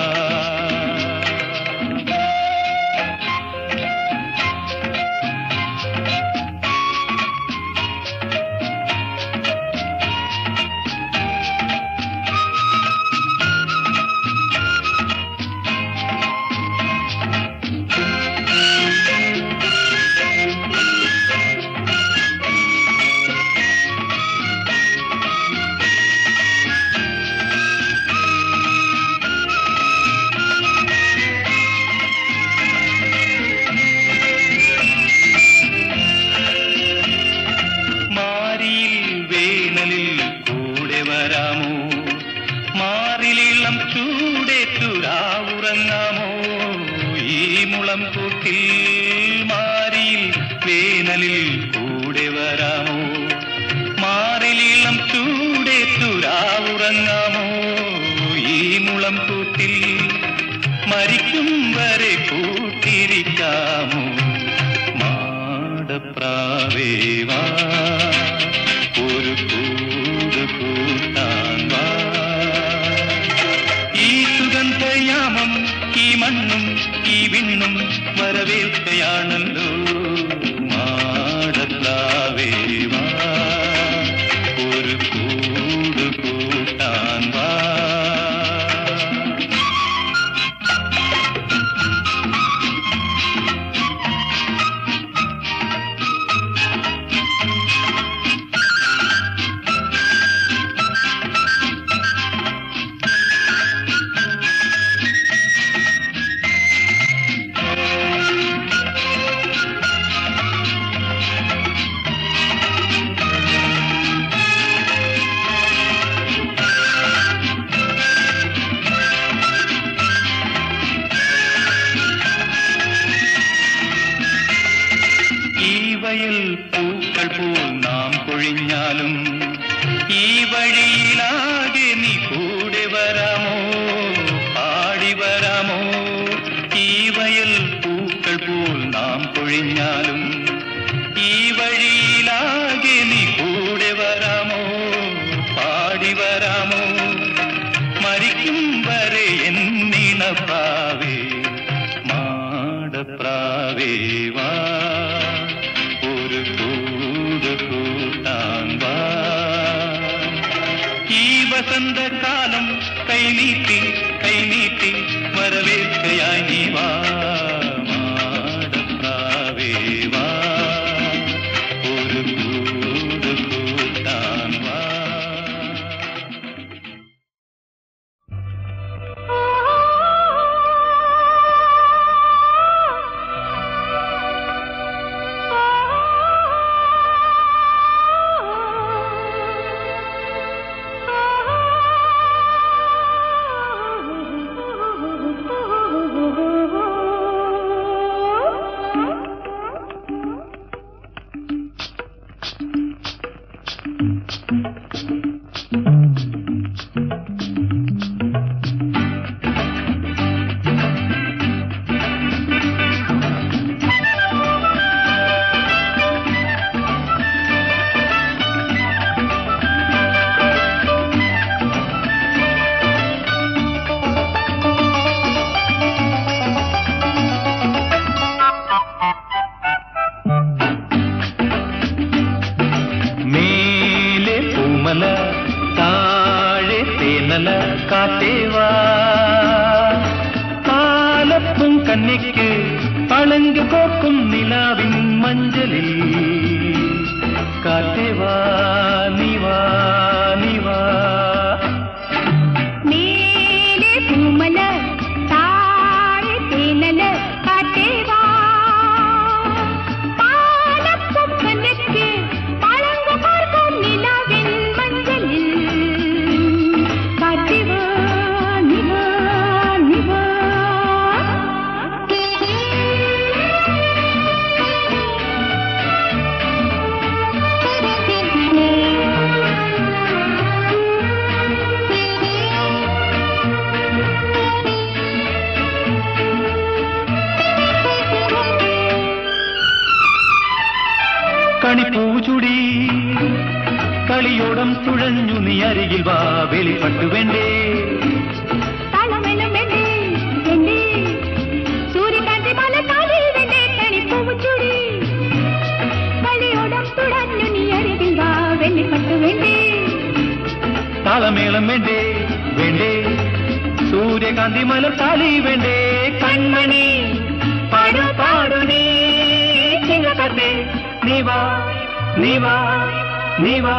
മാറിലിളം ചൂടേറ്റുരാവുറങ്ങാമോ ഈ മുളം കൂട്ടിൽ മാറിയിൽ വേനലിൽ കൂടെ വരാമോ മാറിലിളം ചൂടേറ്റുരാവുറങ്ങാമോ ഈ മുളം കൂട്ടിൽ മരിക്കും വരെ കൂട്ടിരിക്കാമോ മാടപ്രാവേവാ ഒരു കൂട് കൂട്ടാൻ വാ ഈ സുഗന്ധയാമം ഈ മണ്ണും ഈ വിണ്ണും വരവേൽക്കയാണല്ലോ മാടപ്രാവേവാ ഒരു കൂട് കൂട്ടാൻ വാ ഈ വയൽ പൂക്കൾ പോൽ നാം പൊഴിഞ്ഞാലും ഈ വഴിയിലാകെ നീ കൂടെ വരാമോ പാടി വരാമോ ഈ വയൽ പൂക്കൾ പോൽ നാം പൊഴിഞ്ഞാലും ഈ വഴിയിലാകെ നീ കൂടെ വരാമോ പാടി വരാമോ മരിക്കും വരെ എന്നിണപ്പാവേ മാടപ്രാവേ വാ ഒരു കൂട് കൂട്ടാൻ വാ ഈ വസന്തകാലം കൈനീട്ടി കൈനീട്ടി വരവേൽക്കയായി നീ വാ മാടപ്രാവേ വാ ഒരു കൂട് കൂട്ടാൻ വാ മേലെ പൂമല താഴെ തേനല കാറ്റേവാ കാലപ്പും കന്നിക്ക് പളങ്ക് കോക്കും നിലാവിൻ മഞ്ചലിൽ കാറ്റേവാ നിവാ നിവാ മേലെ പൂമല താഴെ തേനല കാറ്റേവാ പാലപ്പം കണ്ണിക്ക് പളങ്ക് പാർക്കും നിലാവിൻ മഞ്ചലിൽ കാറ്റേവാ നിവാ നിവാ കണിപ്പൂചുടി കളിയോടം തുഴഞ്ഞു നീ അരികിൽ വാ വെളിപ്പെട്ടു വേണ്ടേ താളമെല്ലാം വേണ്ടേ വേണ്ടേ സൂര്യകാന്തി മല കാലിൽ വേണ്ടേ കണിപ്പൂവ് ചൂടി കളിയോടം തുടഞ്ഞു നീ അരികിൽ വാ വെള്ളിപ്പട്ടു വേണ്ടേ താളമേളം വേണ്ടേ വേണ്ടേ സൂര്യകാന്തി മലത്താലി വേണ്ടേ കൺമണി പാടു പാടു നീ ചിങ്ങക്കത്തെ നീ വാ നീ വാ നീ വാ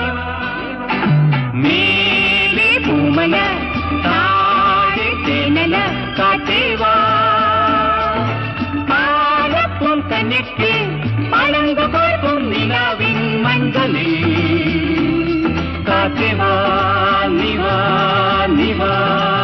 മേലെ പൂമല താഴെ തേനല കാറ്റേ വാ പാലപ്പും കന്നെറ്റ് പളങ്ക് പോർക്കും നിലാവിൻ മഞ്ചലിൽ കാറ്റേ വാ നീ വാ നീ വാ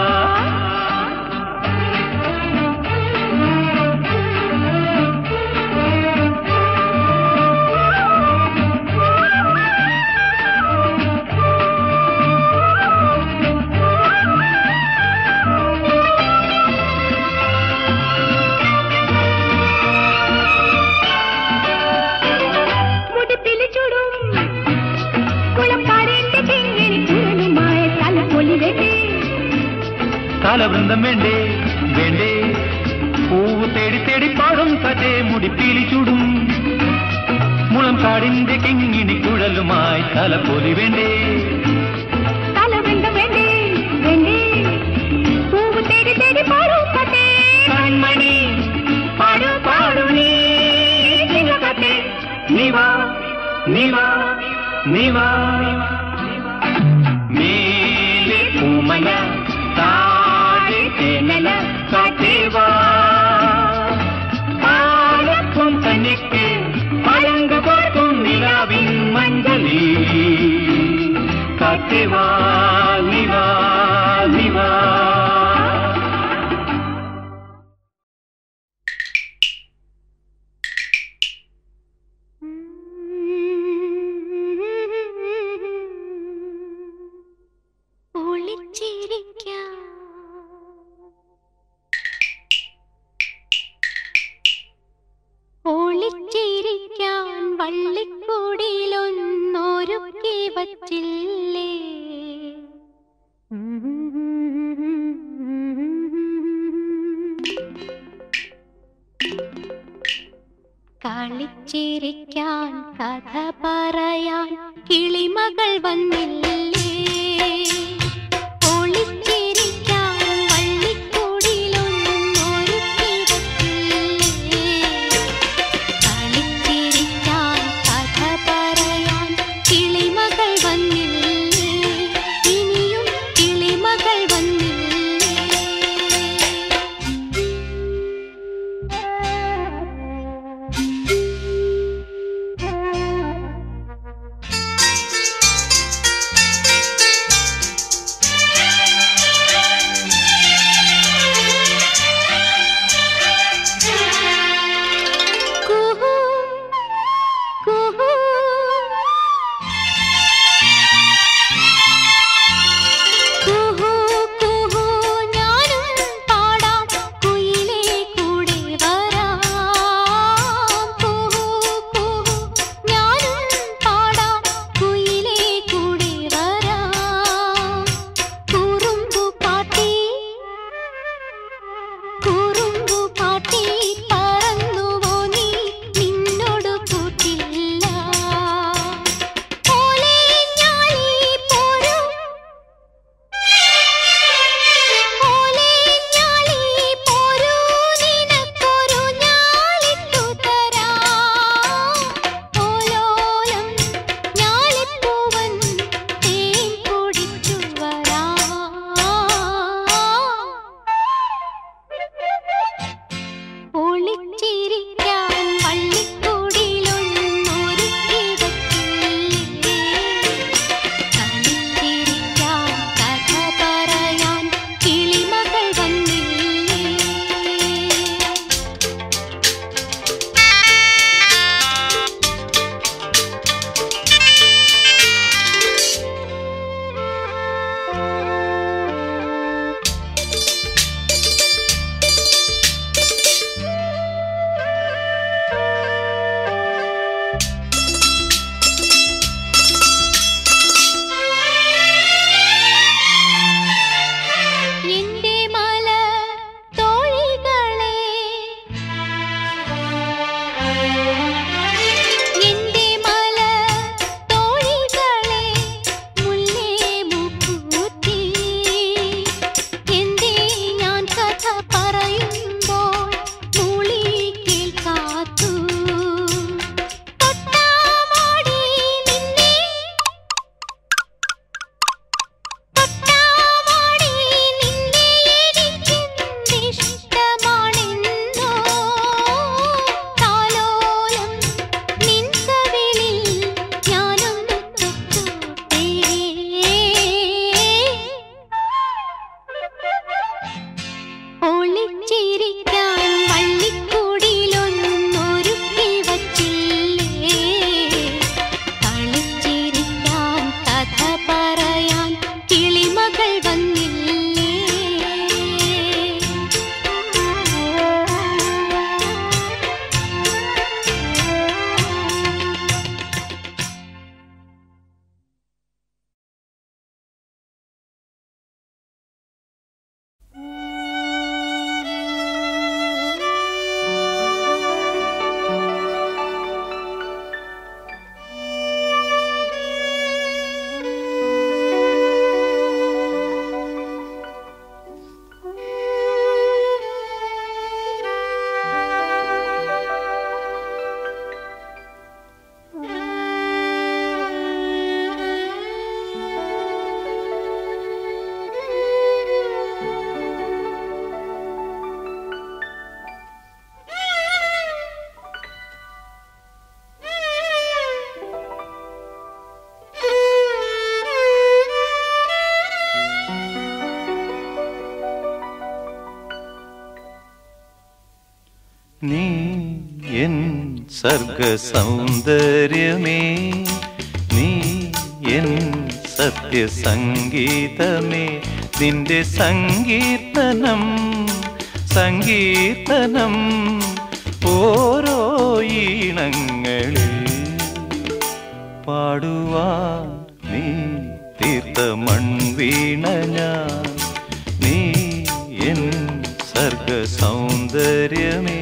മുടിപ്പിൽ ചുടും കുളപ്പാടിന്റെ കിങ്ങിണി കുഴലുമായ തലപ്പൊലി വെട്ടി കാലവൃന്ദം വേണ്ടേ വേണ്ടേ പൂവ് തേടി തേടി പാടും കഥേ മുടിപ്പീലി ചൂടും മുളം കാടിന്റെ കിങ്ങിണി കുഴലുമായി തലപ്പൊലി വേണ്ടേ തലവൃന്ദം വേണ്ടേ വേണ്ടേ പൂവ് തേടി തേടി പാടൂ കഥേ കൺമണി പാടു പാടു നീ കഥേ നീവാ നീവാ നീവാ മേലെ പൂമല താഴെ തേനല കാറ്റേവാ പാലപ്പം തനിക്ക് പഴങ്ക് പോർക്കും നിലാവിൻ മഞ്ചലി കാറ്റേവാ നിവാ നിവാ ഒളിച്ചിരിക്കാം ഒളിച്ചിരിക്കാൻ വള്ളിക്കൂടിയിലൊന്നൊരുക്കി വച്ചില്ലേ കളിച്ചിരിക്കാൻ കഥ പറയാൻ കിളിമകൾ വന്നില്ലേ ഒളിച്ചിരിക്കാൻ വള്ളിക്കൂടിയിലൊന്നൊരുക്കി വച്ചില്ലേ കളിച്ചിരിക്കാൻ കഥ പറയാൻ കിളിമകൾ വന്നില്ലേ ഇനിയും കിളിമകൾ വന്നില്ലേ നീ എൻ സർഗ സൗന്ദര്യമേ നീ എൻ സത്യസംഗീതമേ നിന്റെ സങ്കീർത്തനം സങ്കീർത്തനം ഓരോ ഈണങ്ങളിൽ പാടുവാൻ നീ തീർത്ത മൺവീണ ഞാൻ നീ എൻ സർഗ സൗന്ദര്യമേ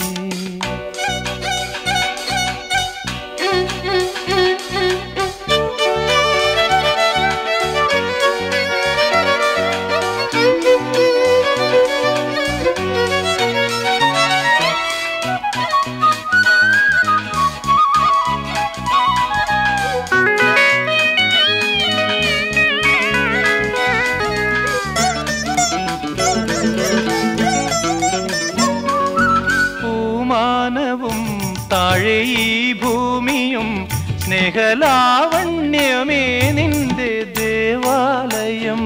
പൂമാനവും താഴെ ഈ ഭൂമിയും സ്നേഹലാവണ്യമേ നിന്റെ ദേവാലയം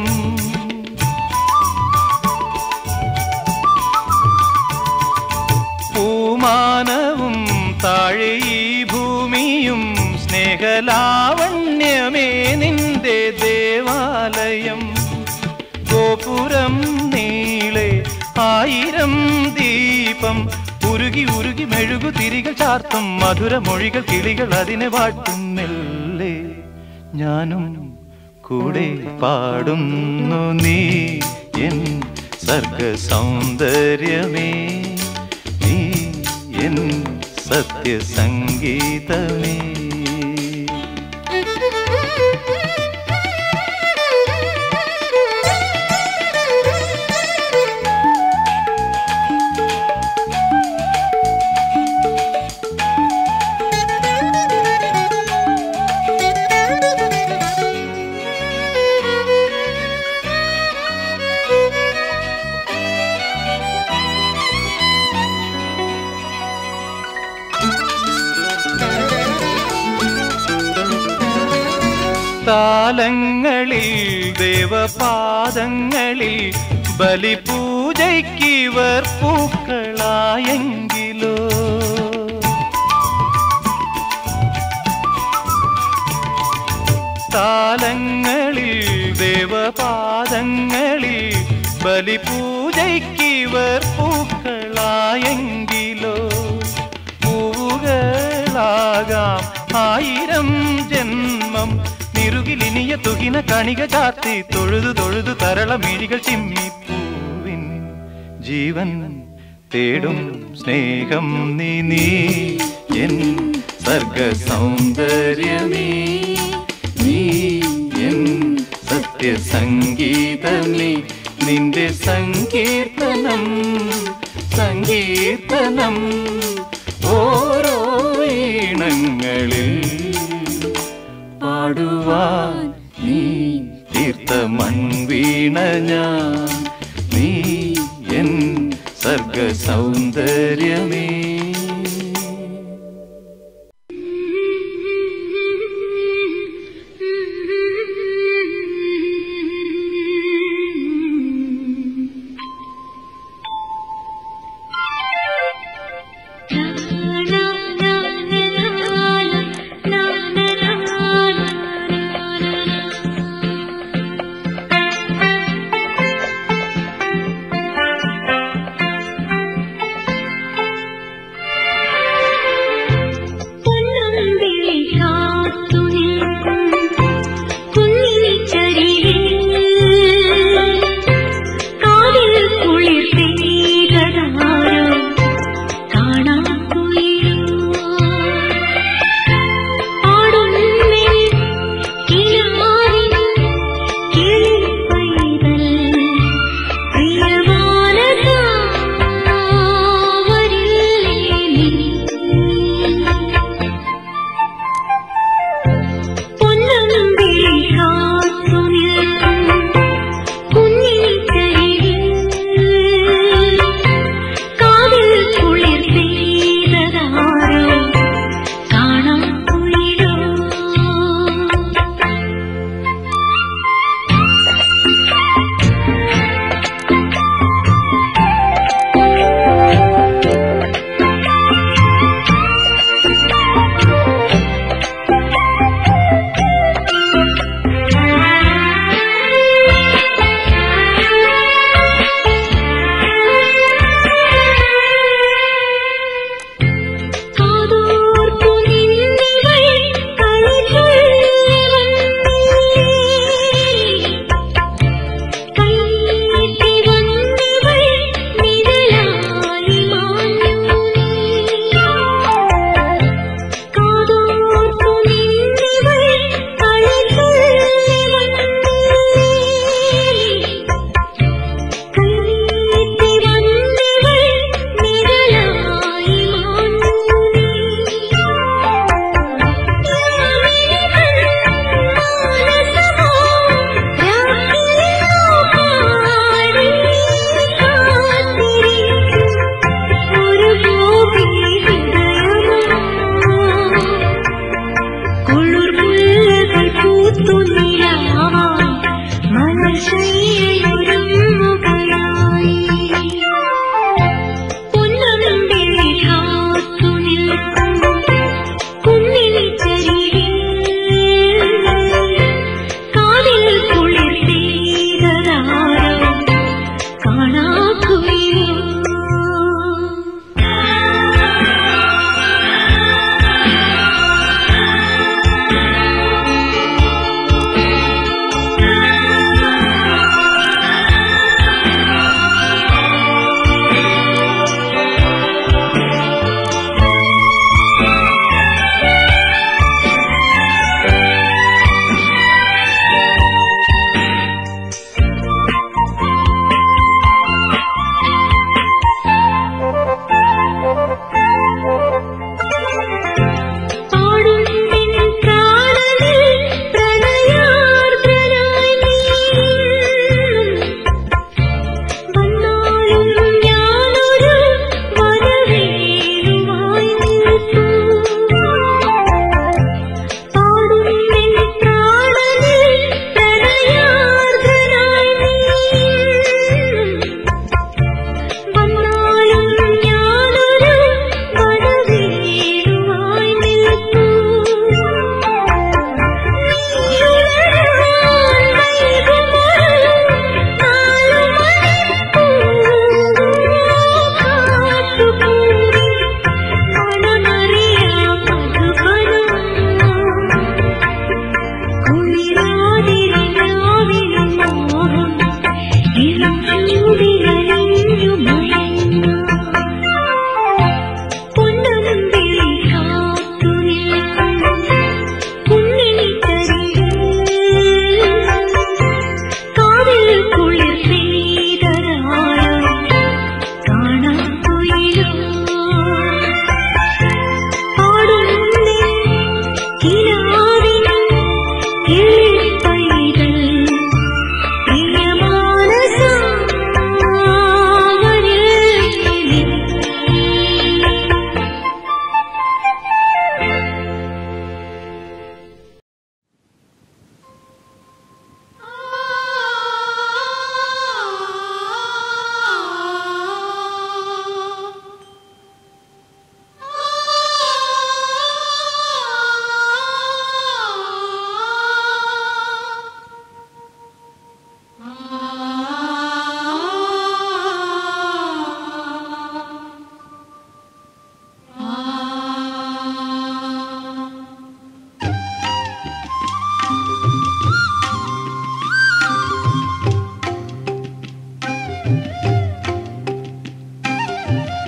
പൂമാനവും താഴെ ഈ ഭൂമിയും സ്നേഹലാവണ്യമേ നിന്റെ ദേവാലയം ഗോപുരം നീളെ ആയിരം ദീപം ഉരുകി ഉരുകി മെഴുകു തിരികൾ ചാർത്തും മധുരമൊഴികൾ കിളികൾ അതിനെ വാട്ടും മെല്ലെ ഞാനും കൂടെ പാടുന്നു നീ എൻ സർഗ സൗന്ദര്യമേ നീ എൻ സത്യസംഗീതമേ താലങ്ങളിൽ ദേവപാദങ്ങളിൽ ബലിപൂജയ്ക്കിവർ പൂക്കളായെങ്കിലോ താലങ്ങളിൽ ദേവപാദങ്ങളിൽ ബലിപൂജയ്ക്കിവർ പൂക്കളായെങ്കിലോ പൂവുകളാകാം ആയിരം ജന്മം നിറുകിലിനിയ തുകിന കണിക ചാർത്തി തൊഴുതു തൊഴുതു തരളമിഴികൾ ചിമ്മിപ്പൂവിൻ ജീവൻ തേടും സ്നേഹം നീ നീ എൻ സർഗ സൗന്ദര്യമേ നീ എൻ സത്യസംഗീതമേ നിന്റെ സങ്കീർത്തനം സങ്കീർത്തനം ഓരോ ഈണങ്ങളിൽ പാടുവാൻ നീ തീർത്ത മൺവീണ ഞാൻ നീ എൻ സർഗ സൗന്ദര്യമേ ലാ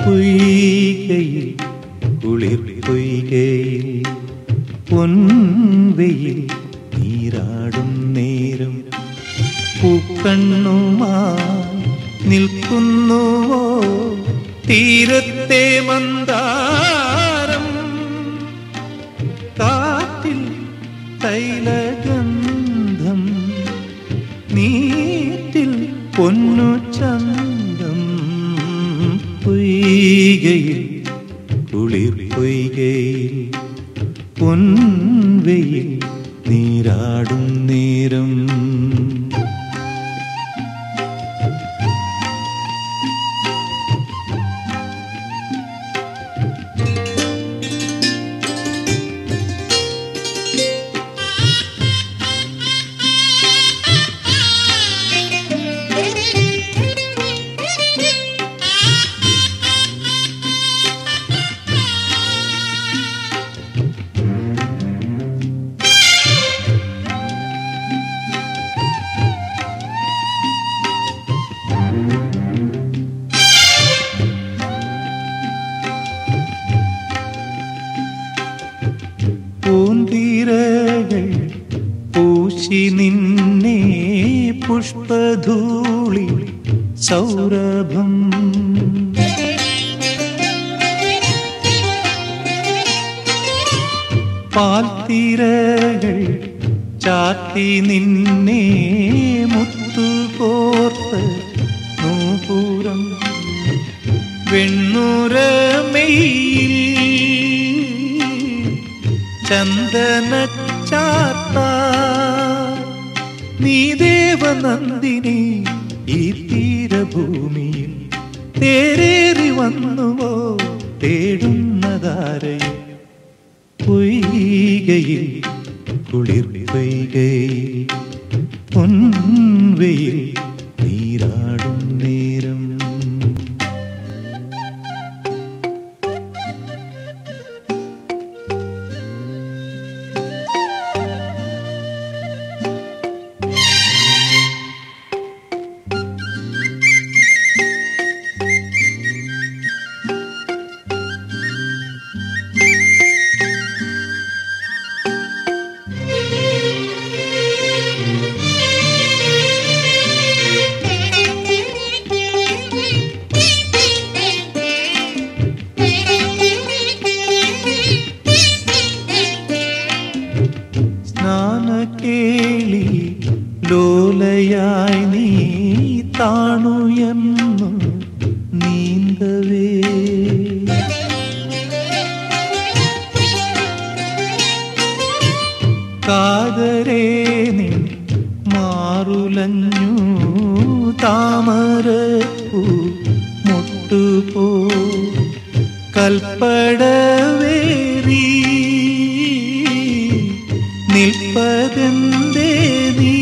പൊയ്കയിൽ കുളിർ പൊയ്കയിൽ പൊൻവെയിൽ നീരാടും നേരം പൂക്കണ്ണുമായി നിൽക്കുന്നുവോ തീരത്തെ മന്ദാരം കാറ്റിൽ തൈലഗന്ധം നീറ്റിൽ പൊന്നു ചന്തം പൊയ്കയിൽ കുളിർ പൊയ്കയിൽ പൊൻവെയിൽ നീരാടും നേരം പൂന്തിരകൾ പൂശി നിന്നെ പുഷ്പധൂളി സൗരഭം പാൽത്തിരകൾ ചാത്തി നിന്നെ മുത്തുകോർത്ത് നൂപുരം വെണ്ണുരമയിൽ ചന്ദന ചാത്ത നീ ദേവനന്ദിനി ഈ തീരഭൂമിയിൽ തേരേറി വന്നുവോ തേടുന്നതാരയും പൊയ്കയിൽ കുളിർ പൊയ്കയിൽ പൊൻവെയിൽ നീരാടും നേരം സ്നാനക്കേളി ലോലയായി നീ താണുയെന്നു നീന്തവേ കാതരേ നീ മാറുലഞ്ഞു താമരപ്പൂ മുട്ടുപോ കൽപ്പടവേറി നിൽപ്പതെന്തേ നീ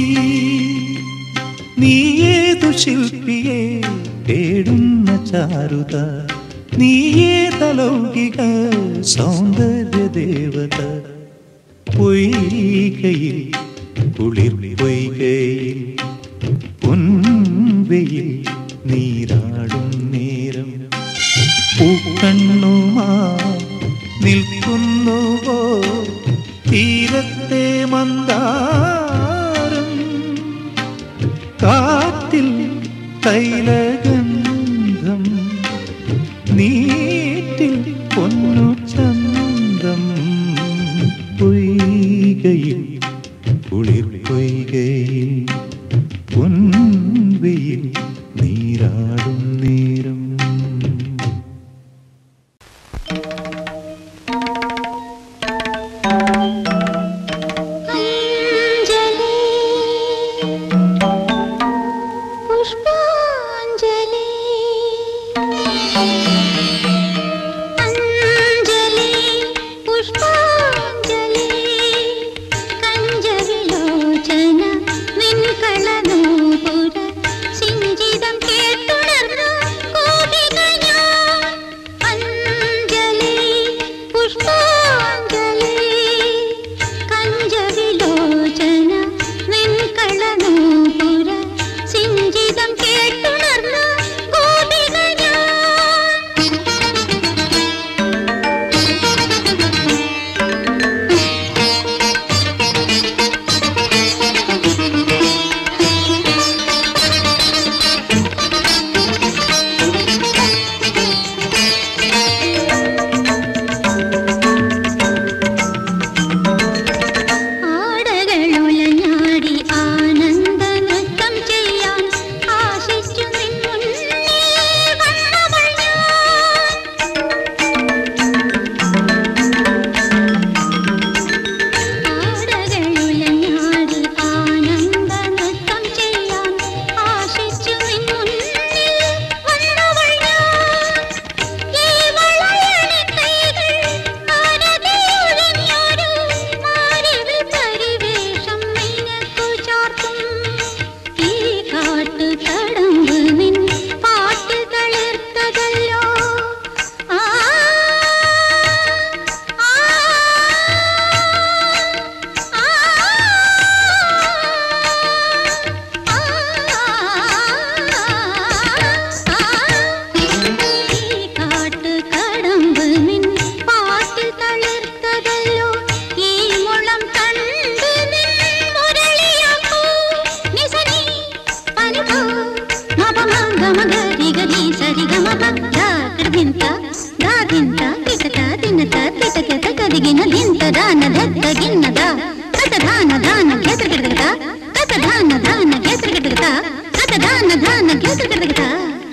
നീയേതു ശില്പിയെ തേടുന്ന ചാരുത നീയേതലൗകിക സൗന്ദര്യ ദേവത പൊയ്കയിൽ കുളിർ പൊയ്കയിൽ പൊൻവെയിൽ നീരാടും നേരം പൂക്കണ്ണുമാ നിൽക്കുന്നുവോ തീരത്തെ മന്ദാരം കാറ്റിൽ തൈലഗന്ധം നീറ്റിൽ പൊന്നു ചന്തം പൊയ്കയിൽ കുളിർ പൊയ്കയിൽ പൊൻവെയിൽ നീരാടും നേരം അഞ്ജലി പുഷ്പാഞ്ജലി గమ గరి గరి సరి గమ ప దా కడ దింత దా దింత కిటక దినత తిటకెత కదిగిన దింత దాన దత్త గిన్నద కత దాన దాన గేతర గిడగత కత దాన దాన గేతర గిడగత కత దాన దాన గేతర గిడగత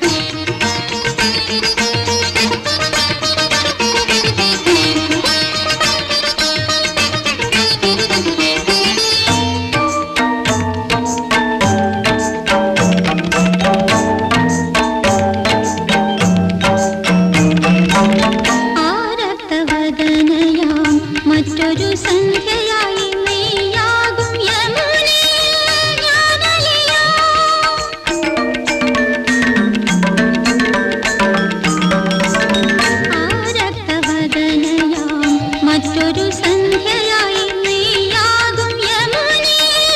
ആരക്തവദനയാം മറ്റൊരു സന്ധ്യയായി നീയാകും യമുനേ ഞാനലിയാം ആരക്തവദനയാം മറ്റൊരു സന്ധ്യയായി നീയാകും യമുനേ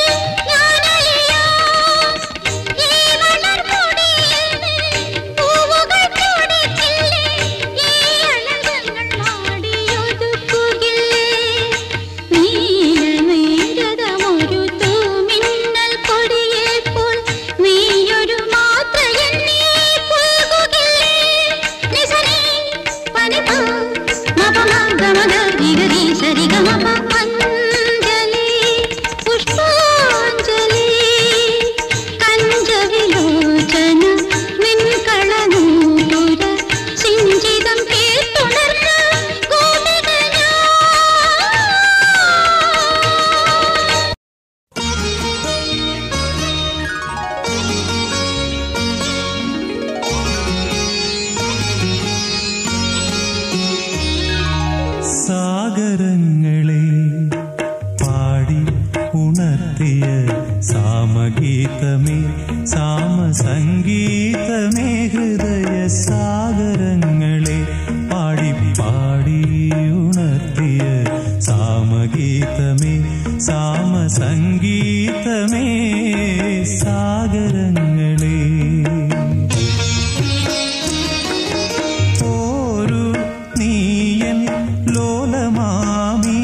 ഞാനലിയാം ഈ വളർമുടിയിൽ പൂവുകൾ ചൂടിച്ചില്ലേ ഈ അഴകങ്ങൾ മാടിയൊതുക്കുകില്ലേ നീലമേരതമൊരു തൂമിന്നൽ കൊടിയേപ്പോൾ നീയൊരു മാത്ര എന്നെ പുൽകുകില്ലേ നിസനി പനിപ മപമഗമഗരിഗരി സരിഗമപ അഞ്ജലി പുഷ്പാഞ്ജലി കഞ്ചവിലോചന നിൻകളനൂതുര സിഞ്ചിതം കേട്ടുണർന്ന ഗോപികനാ സാഗരങ്ങളെ പാടി ഉണർത്തിയ സാമഗീതമേ സാമസംഗീതമേ ഹൃദയ സാഗരങ്ങളെ പാടി പാടി ഉണർത്തിയ സാമഗീതമേ സാമസംഗീതമേ സാഗരങ്ങളെ ഒരു നീയൻ ലോലമാമി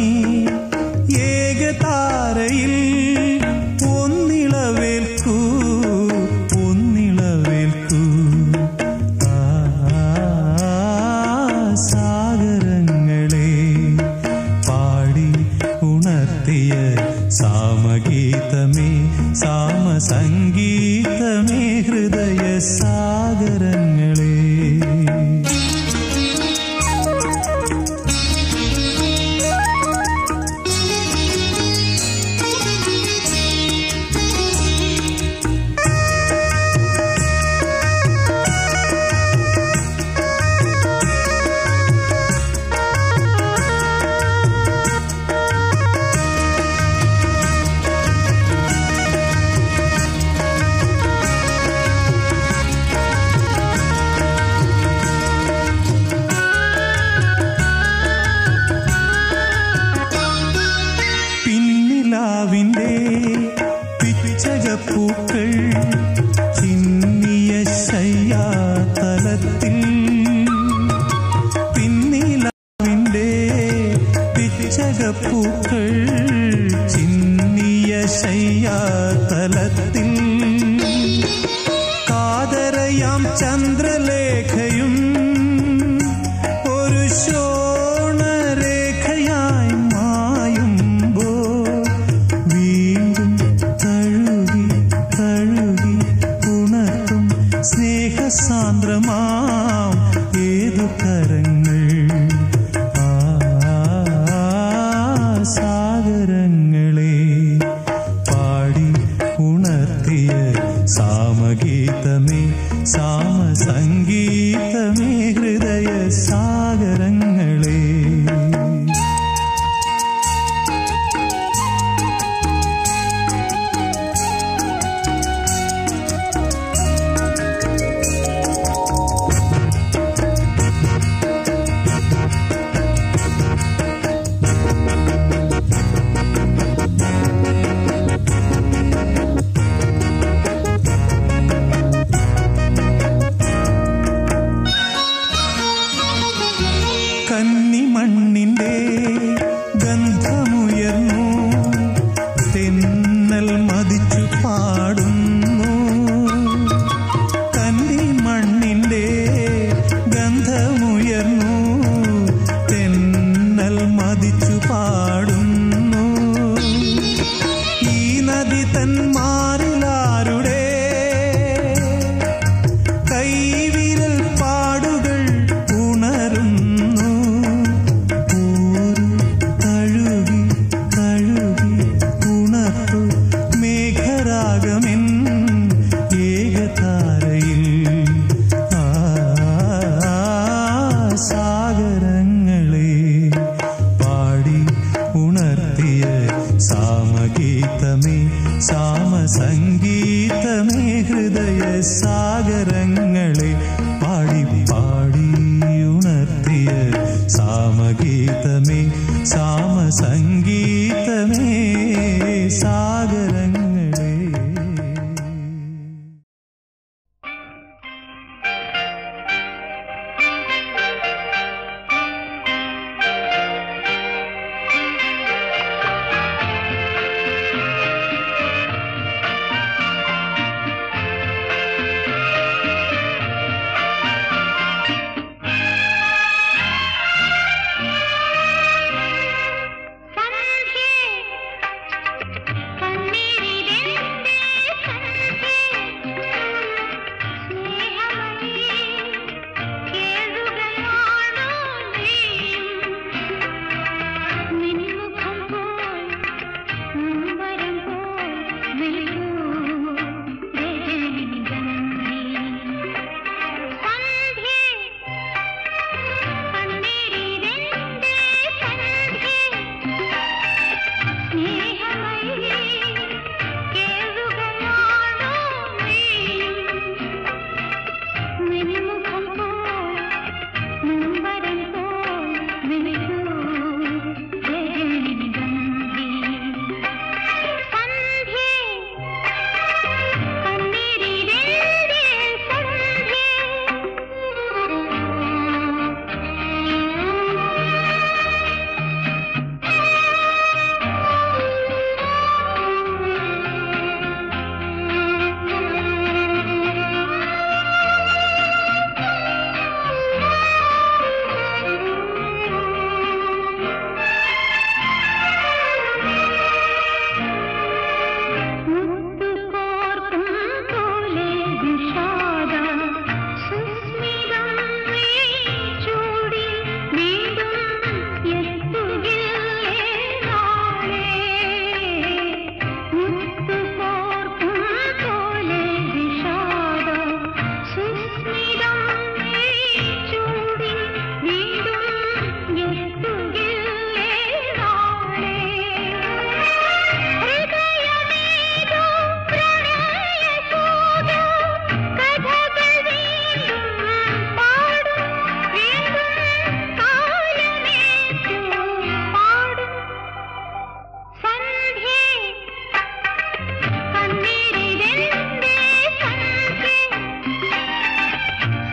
ഏകതാരയിൽ ഒന്നിളവേൽക്കൂ ഒന്നിളവേൽക്കൂ ആ, സാഗരങ്ങളെ പാടി ഉണർത്തിയ സാമഗീതമേ സാമസംഗീതമേ ഹൃദയ സാഗരങ്ങളെ പിന്നിലാവിൻ്റെ പിച്ചകപ്പൂക്കൾ ചിന്നിയ ശയ്യാതലത്തിൽ പിന്നിലാവിൻ്റെ പിച്ചകപ്പൂക്കൾ ചിന്നിയ ശയ്യാതലത്തിൽ കാതരയാം ചന്ദ്രലേഖയും ഒരു ശോണരേഖയായി മായുമ്പോ വീണ്ടും തഴുകി തഴുകി ഉണർത്തും സ്നേഹസാന്ദ്രമാം ഏതു കരങ്ങൾ ആ സാഗരങ്ങളെ പാടി ഉണർത്തിയ സാമഗീതമേ സാമസംഗീതമേ ഹൃദയ സാഗരങ്ങളെ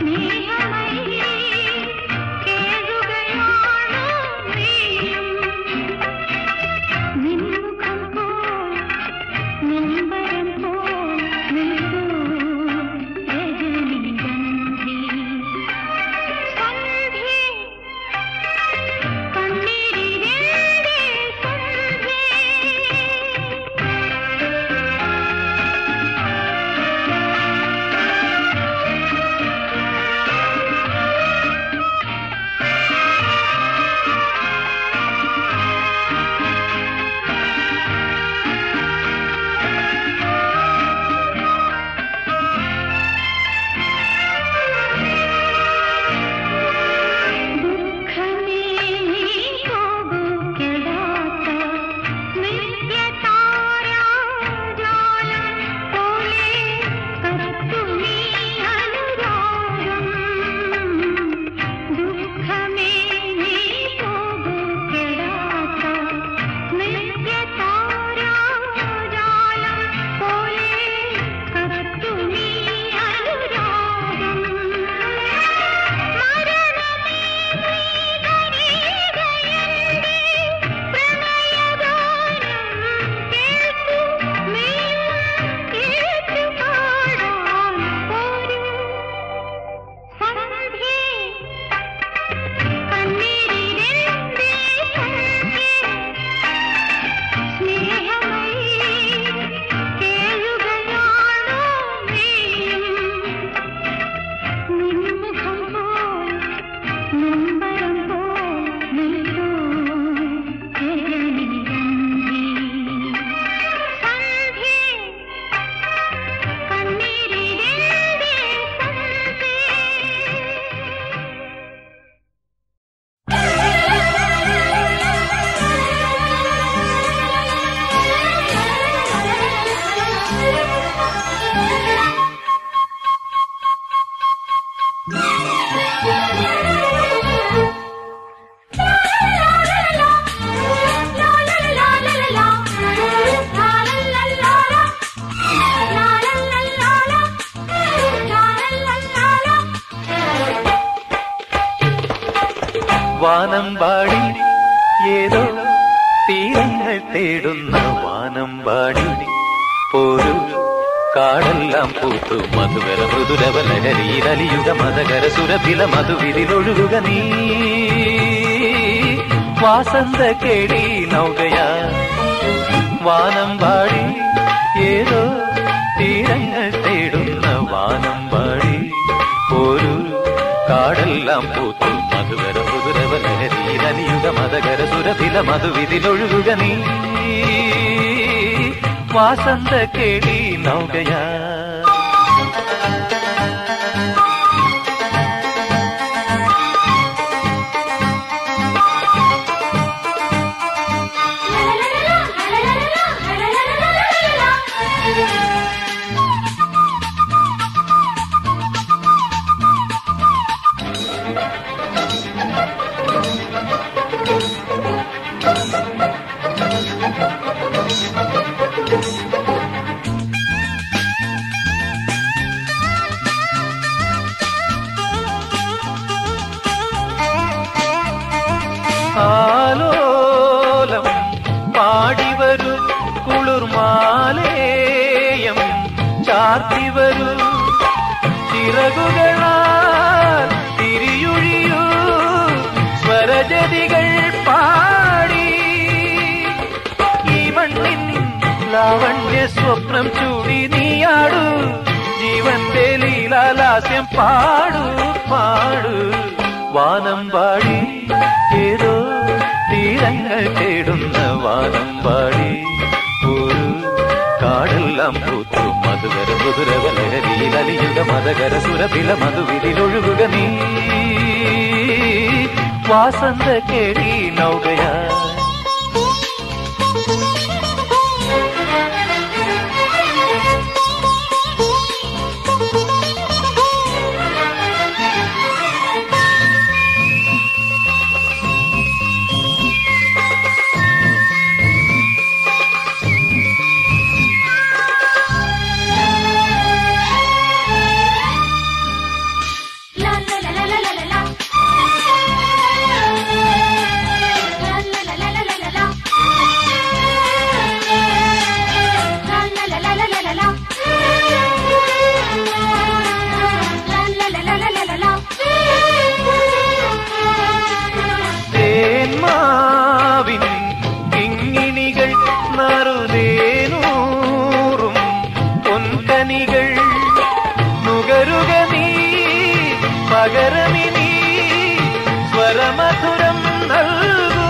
വാനമ്പാടി ഏതോ തീരങ്ങൾ തേടുന്ന വാനമ്പാടി പോരു കാടെല്ലാം പൂത്തു മധുകര മൃദുരവലഹരീരലിയുഗ മതകര സുരഭില മധുവിരിലൊഴുകുക നീ വാസന്ത കേടി നൗകയാ വാനമ്പാടി ഏതോ തീരങ്ങൾ തേടുന്ന വാനമ്പാടി ഒരു കാടെല്ലാം പൂത്തു മധുകര മധുരവലഹരീരലിയുഗ മതകര സുരഭില മധുവിതിലൊഴുകുക നീ വാസന്ത കേടി നൗകയാ ആലോലം പാടിവരു കുളിർമാലേയം ചാർത്തിവരു ചിറകുകളാൽ തിരിയൊഴിയൂ സ്വരജതികൾ പാടി ഈ മണ്ണിൻ ലാവണ്യ സ്വപ്നം ചൂടി നീയാടു ജീവന്റെ ലീലാലാസ്യം പാടു പാടു വാനം പാടി ഏതോ തീരങ്ങൾ തേടുന്ന വാനം പാടി ഒരു കാടെല്ലാം പൂത്തു മധുകര മധുരവലഹരീലലിയുഗ മതകര സുരഭില മധുവിലൊഴുകുക നീ വാസന്ത കേടി നൗകയാ പകരമിനി സ്വരമധുരം നൽകൂ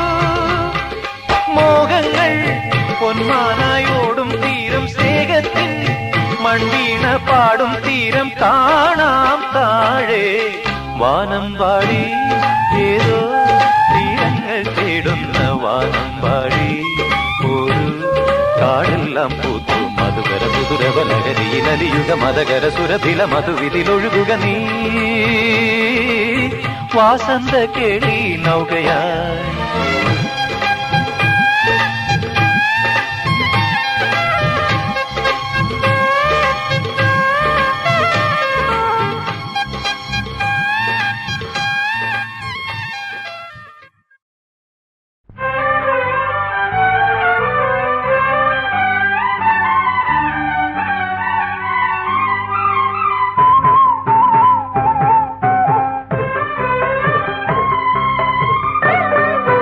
മോഹങ്ങൾ പൊന്മാനായോടും തീരം സ്നേഹത്തിൻ മൺവീണ പാടും തീരം കാണാം താഴെ വാനം പാടി ഏതോ തീരങ്ങൾ തേടുന്ന വാനം പാടി ഒരു കാടെല്ലാം പൂത്തു മധുകര സുതുരവലകരിയിൽ അലിയുക മതകര സുരഭില മധുവിതിലൊഴുകുക നീ വാസന്ത കേളി നൗകയായി ും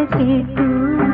കേട്ടു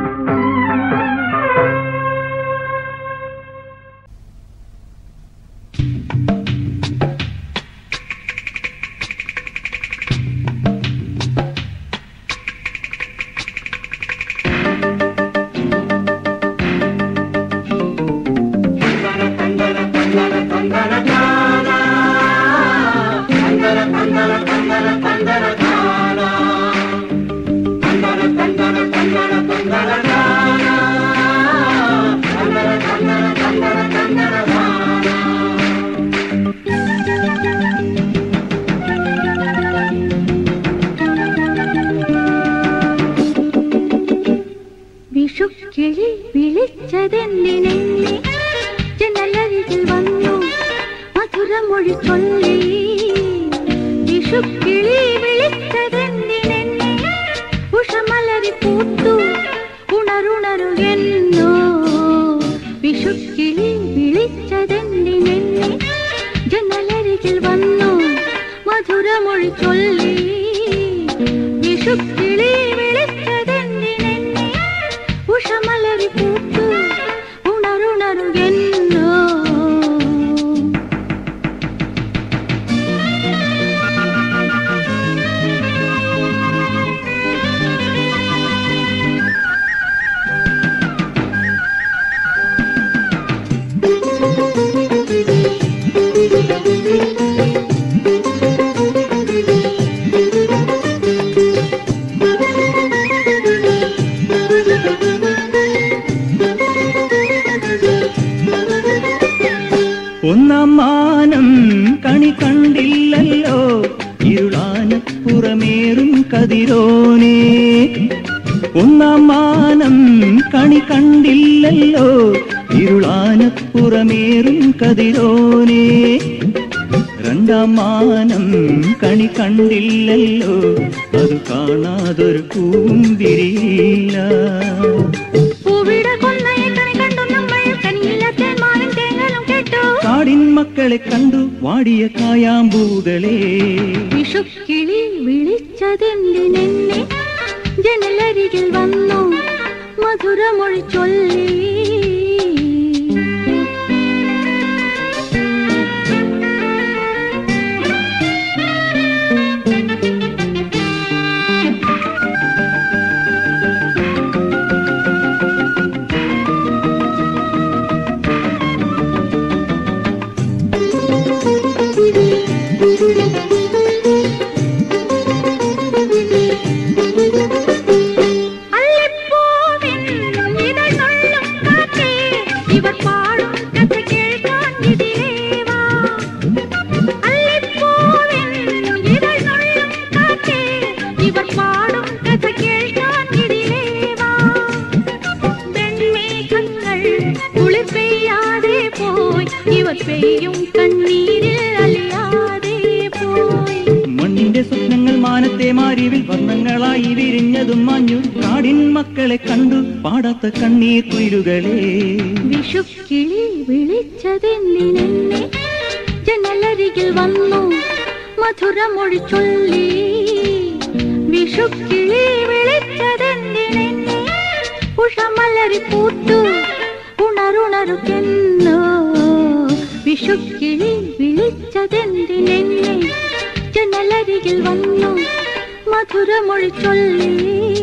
വിഷുക്കിളി വിളിച്ചതെന്തിനെന്നെ ജനലരികിൽ വന്നു മധുരമൊഴി ചൊല്ലി വിഷുക്കിളി വിളിച്ചതെന്തിനെന്നെ ഉഷമലരി പൂത്തു ഉണരുണരു എന്നോ വിഷുക്കിളി വിളിച്ചതെന്തിനെന്നെ ജനലരികിൽ വന്നു മധുരമൊഴി ചൊല്ലി വിഷുക്കിളി വിളിച്ചതെന്തിനെന്നെ ഉഷമലരി പൂത്തു ഉണരുണരു എന്നോ ഒന്നാം മാനം കണി കണ്ടില്ലല്ലോ ഇരുളാനപ്പുറമേറും കതിരോനേ ഒന്നാം മാനം കണി കണ്ടില്ലല്ലോ ഇരുളാനപ്പുറമേറും കതിരോനേ രണ്ടാം മാനം കണി കണ്ടില്ലല്ലോ അത് കാണാതൊരു പൂവും വിരിയില്ല പൂവിട കൊന്നയെ കണി കണ്ടു നമ്മൾ കനിയില്ലാത്ത മാനം തേങ്ങലും കേട്ടു കാടിൻ മക്കളെ കണ്ടു വാടിയ കായാമ്പൂകളെ വിഷുക്കിളി വിളിച്ചതെന്തിനെന്നെ ജനലരികിൽ വന്നു മധുരമൊഴി ചൊല്ലി അല്ലിപ്പൂവിൻ ഇതൾ നുള്ളും കാറ്റേ, ഇവർ പാടും കഥ കേൾക്കാൻ ഇതിലേവാ. അല്ലിപ്പൂവിൻ ഇതൾ നുള്ളും കാറ്റേ, ഇവർ പാടും കഥ കേൾക്കാൻ ഇതിലേവാ. വെൺമേഘങ്ങൾ കുളിർ പെയ്യാതെ പോയി ഇവർ പെയ്യും കണ്ണീരിൽ അലിയാതെ പോയി മണ്ണിന്റെ സ്വപ്നങ്ങൾ മാനത്തെ മാരിവിൽ വർണ്ണങ്ങളായി വിരിഞ്ഞതും മഞ്ഞു കാടിൻ മക്കളെ കണ്ടു പാടാത്ത കണ്ണീർ കുയിലുകളെ വിഷുക്കിളി വിളിച്ചതെന്തിനെന്നെ ജനലരികിൽ വന്നു മധുരമൊഴി ചൊല്ലി വിഷുക്കിളി വിളിച്ചതെന്തിനെന്നെ ഉഷമലരി പൂത്തു ഉണരുണരുകെന്നോ വിഷുക്കിളി വിളിച്ചതെന്തിനെന്നെ ജനലരികിൽ വന്നു മധുരമൊഴി ചൊല്ലി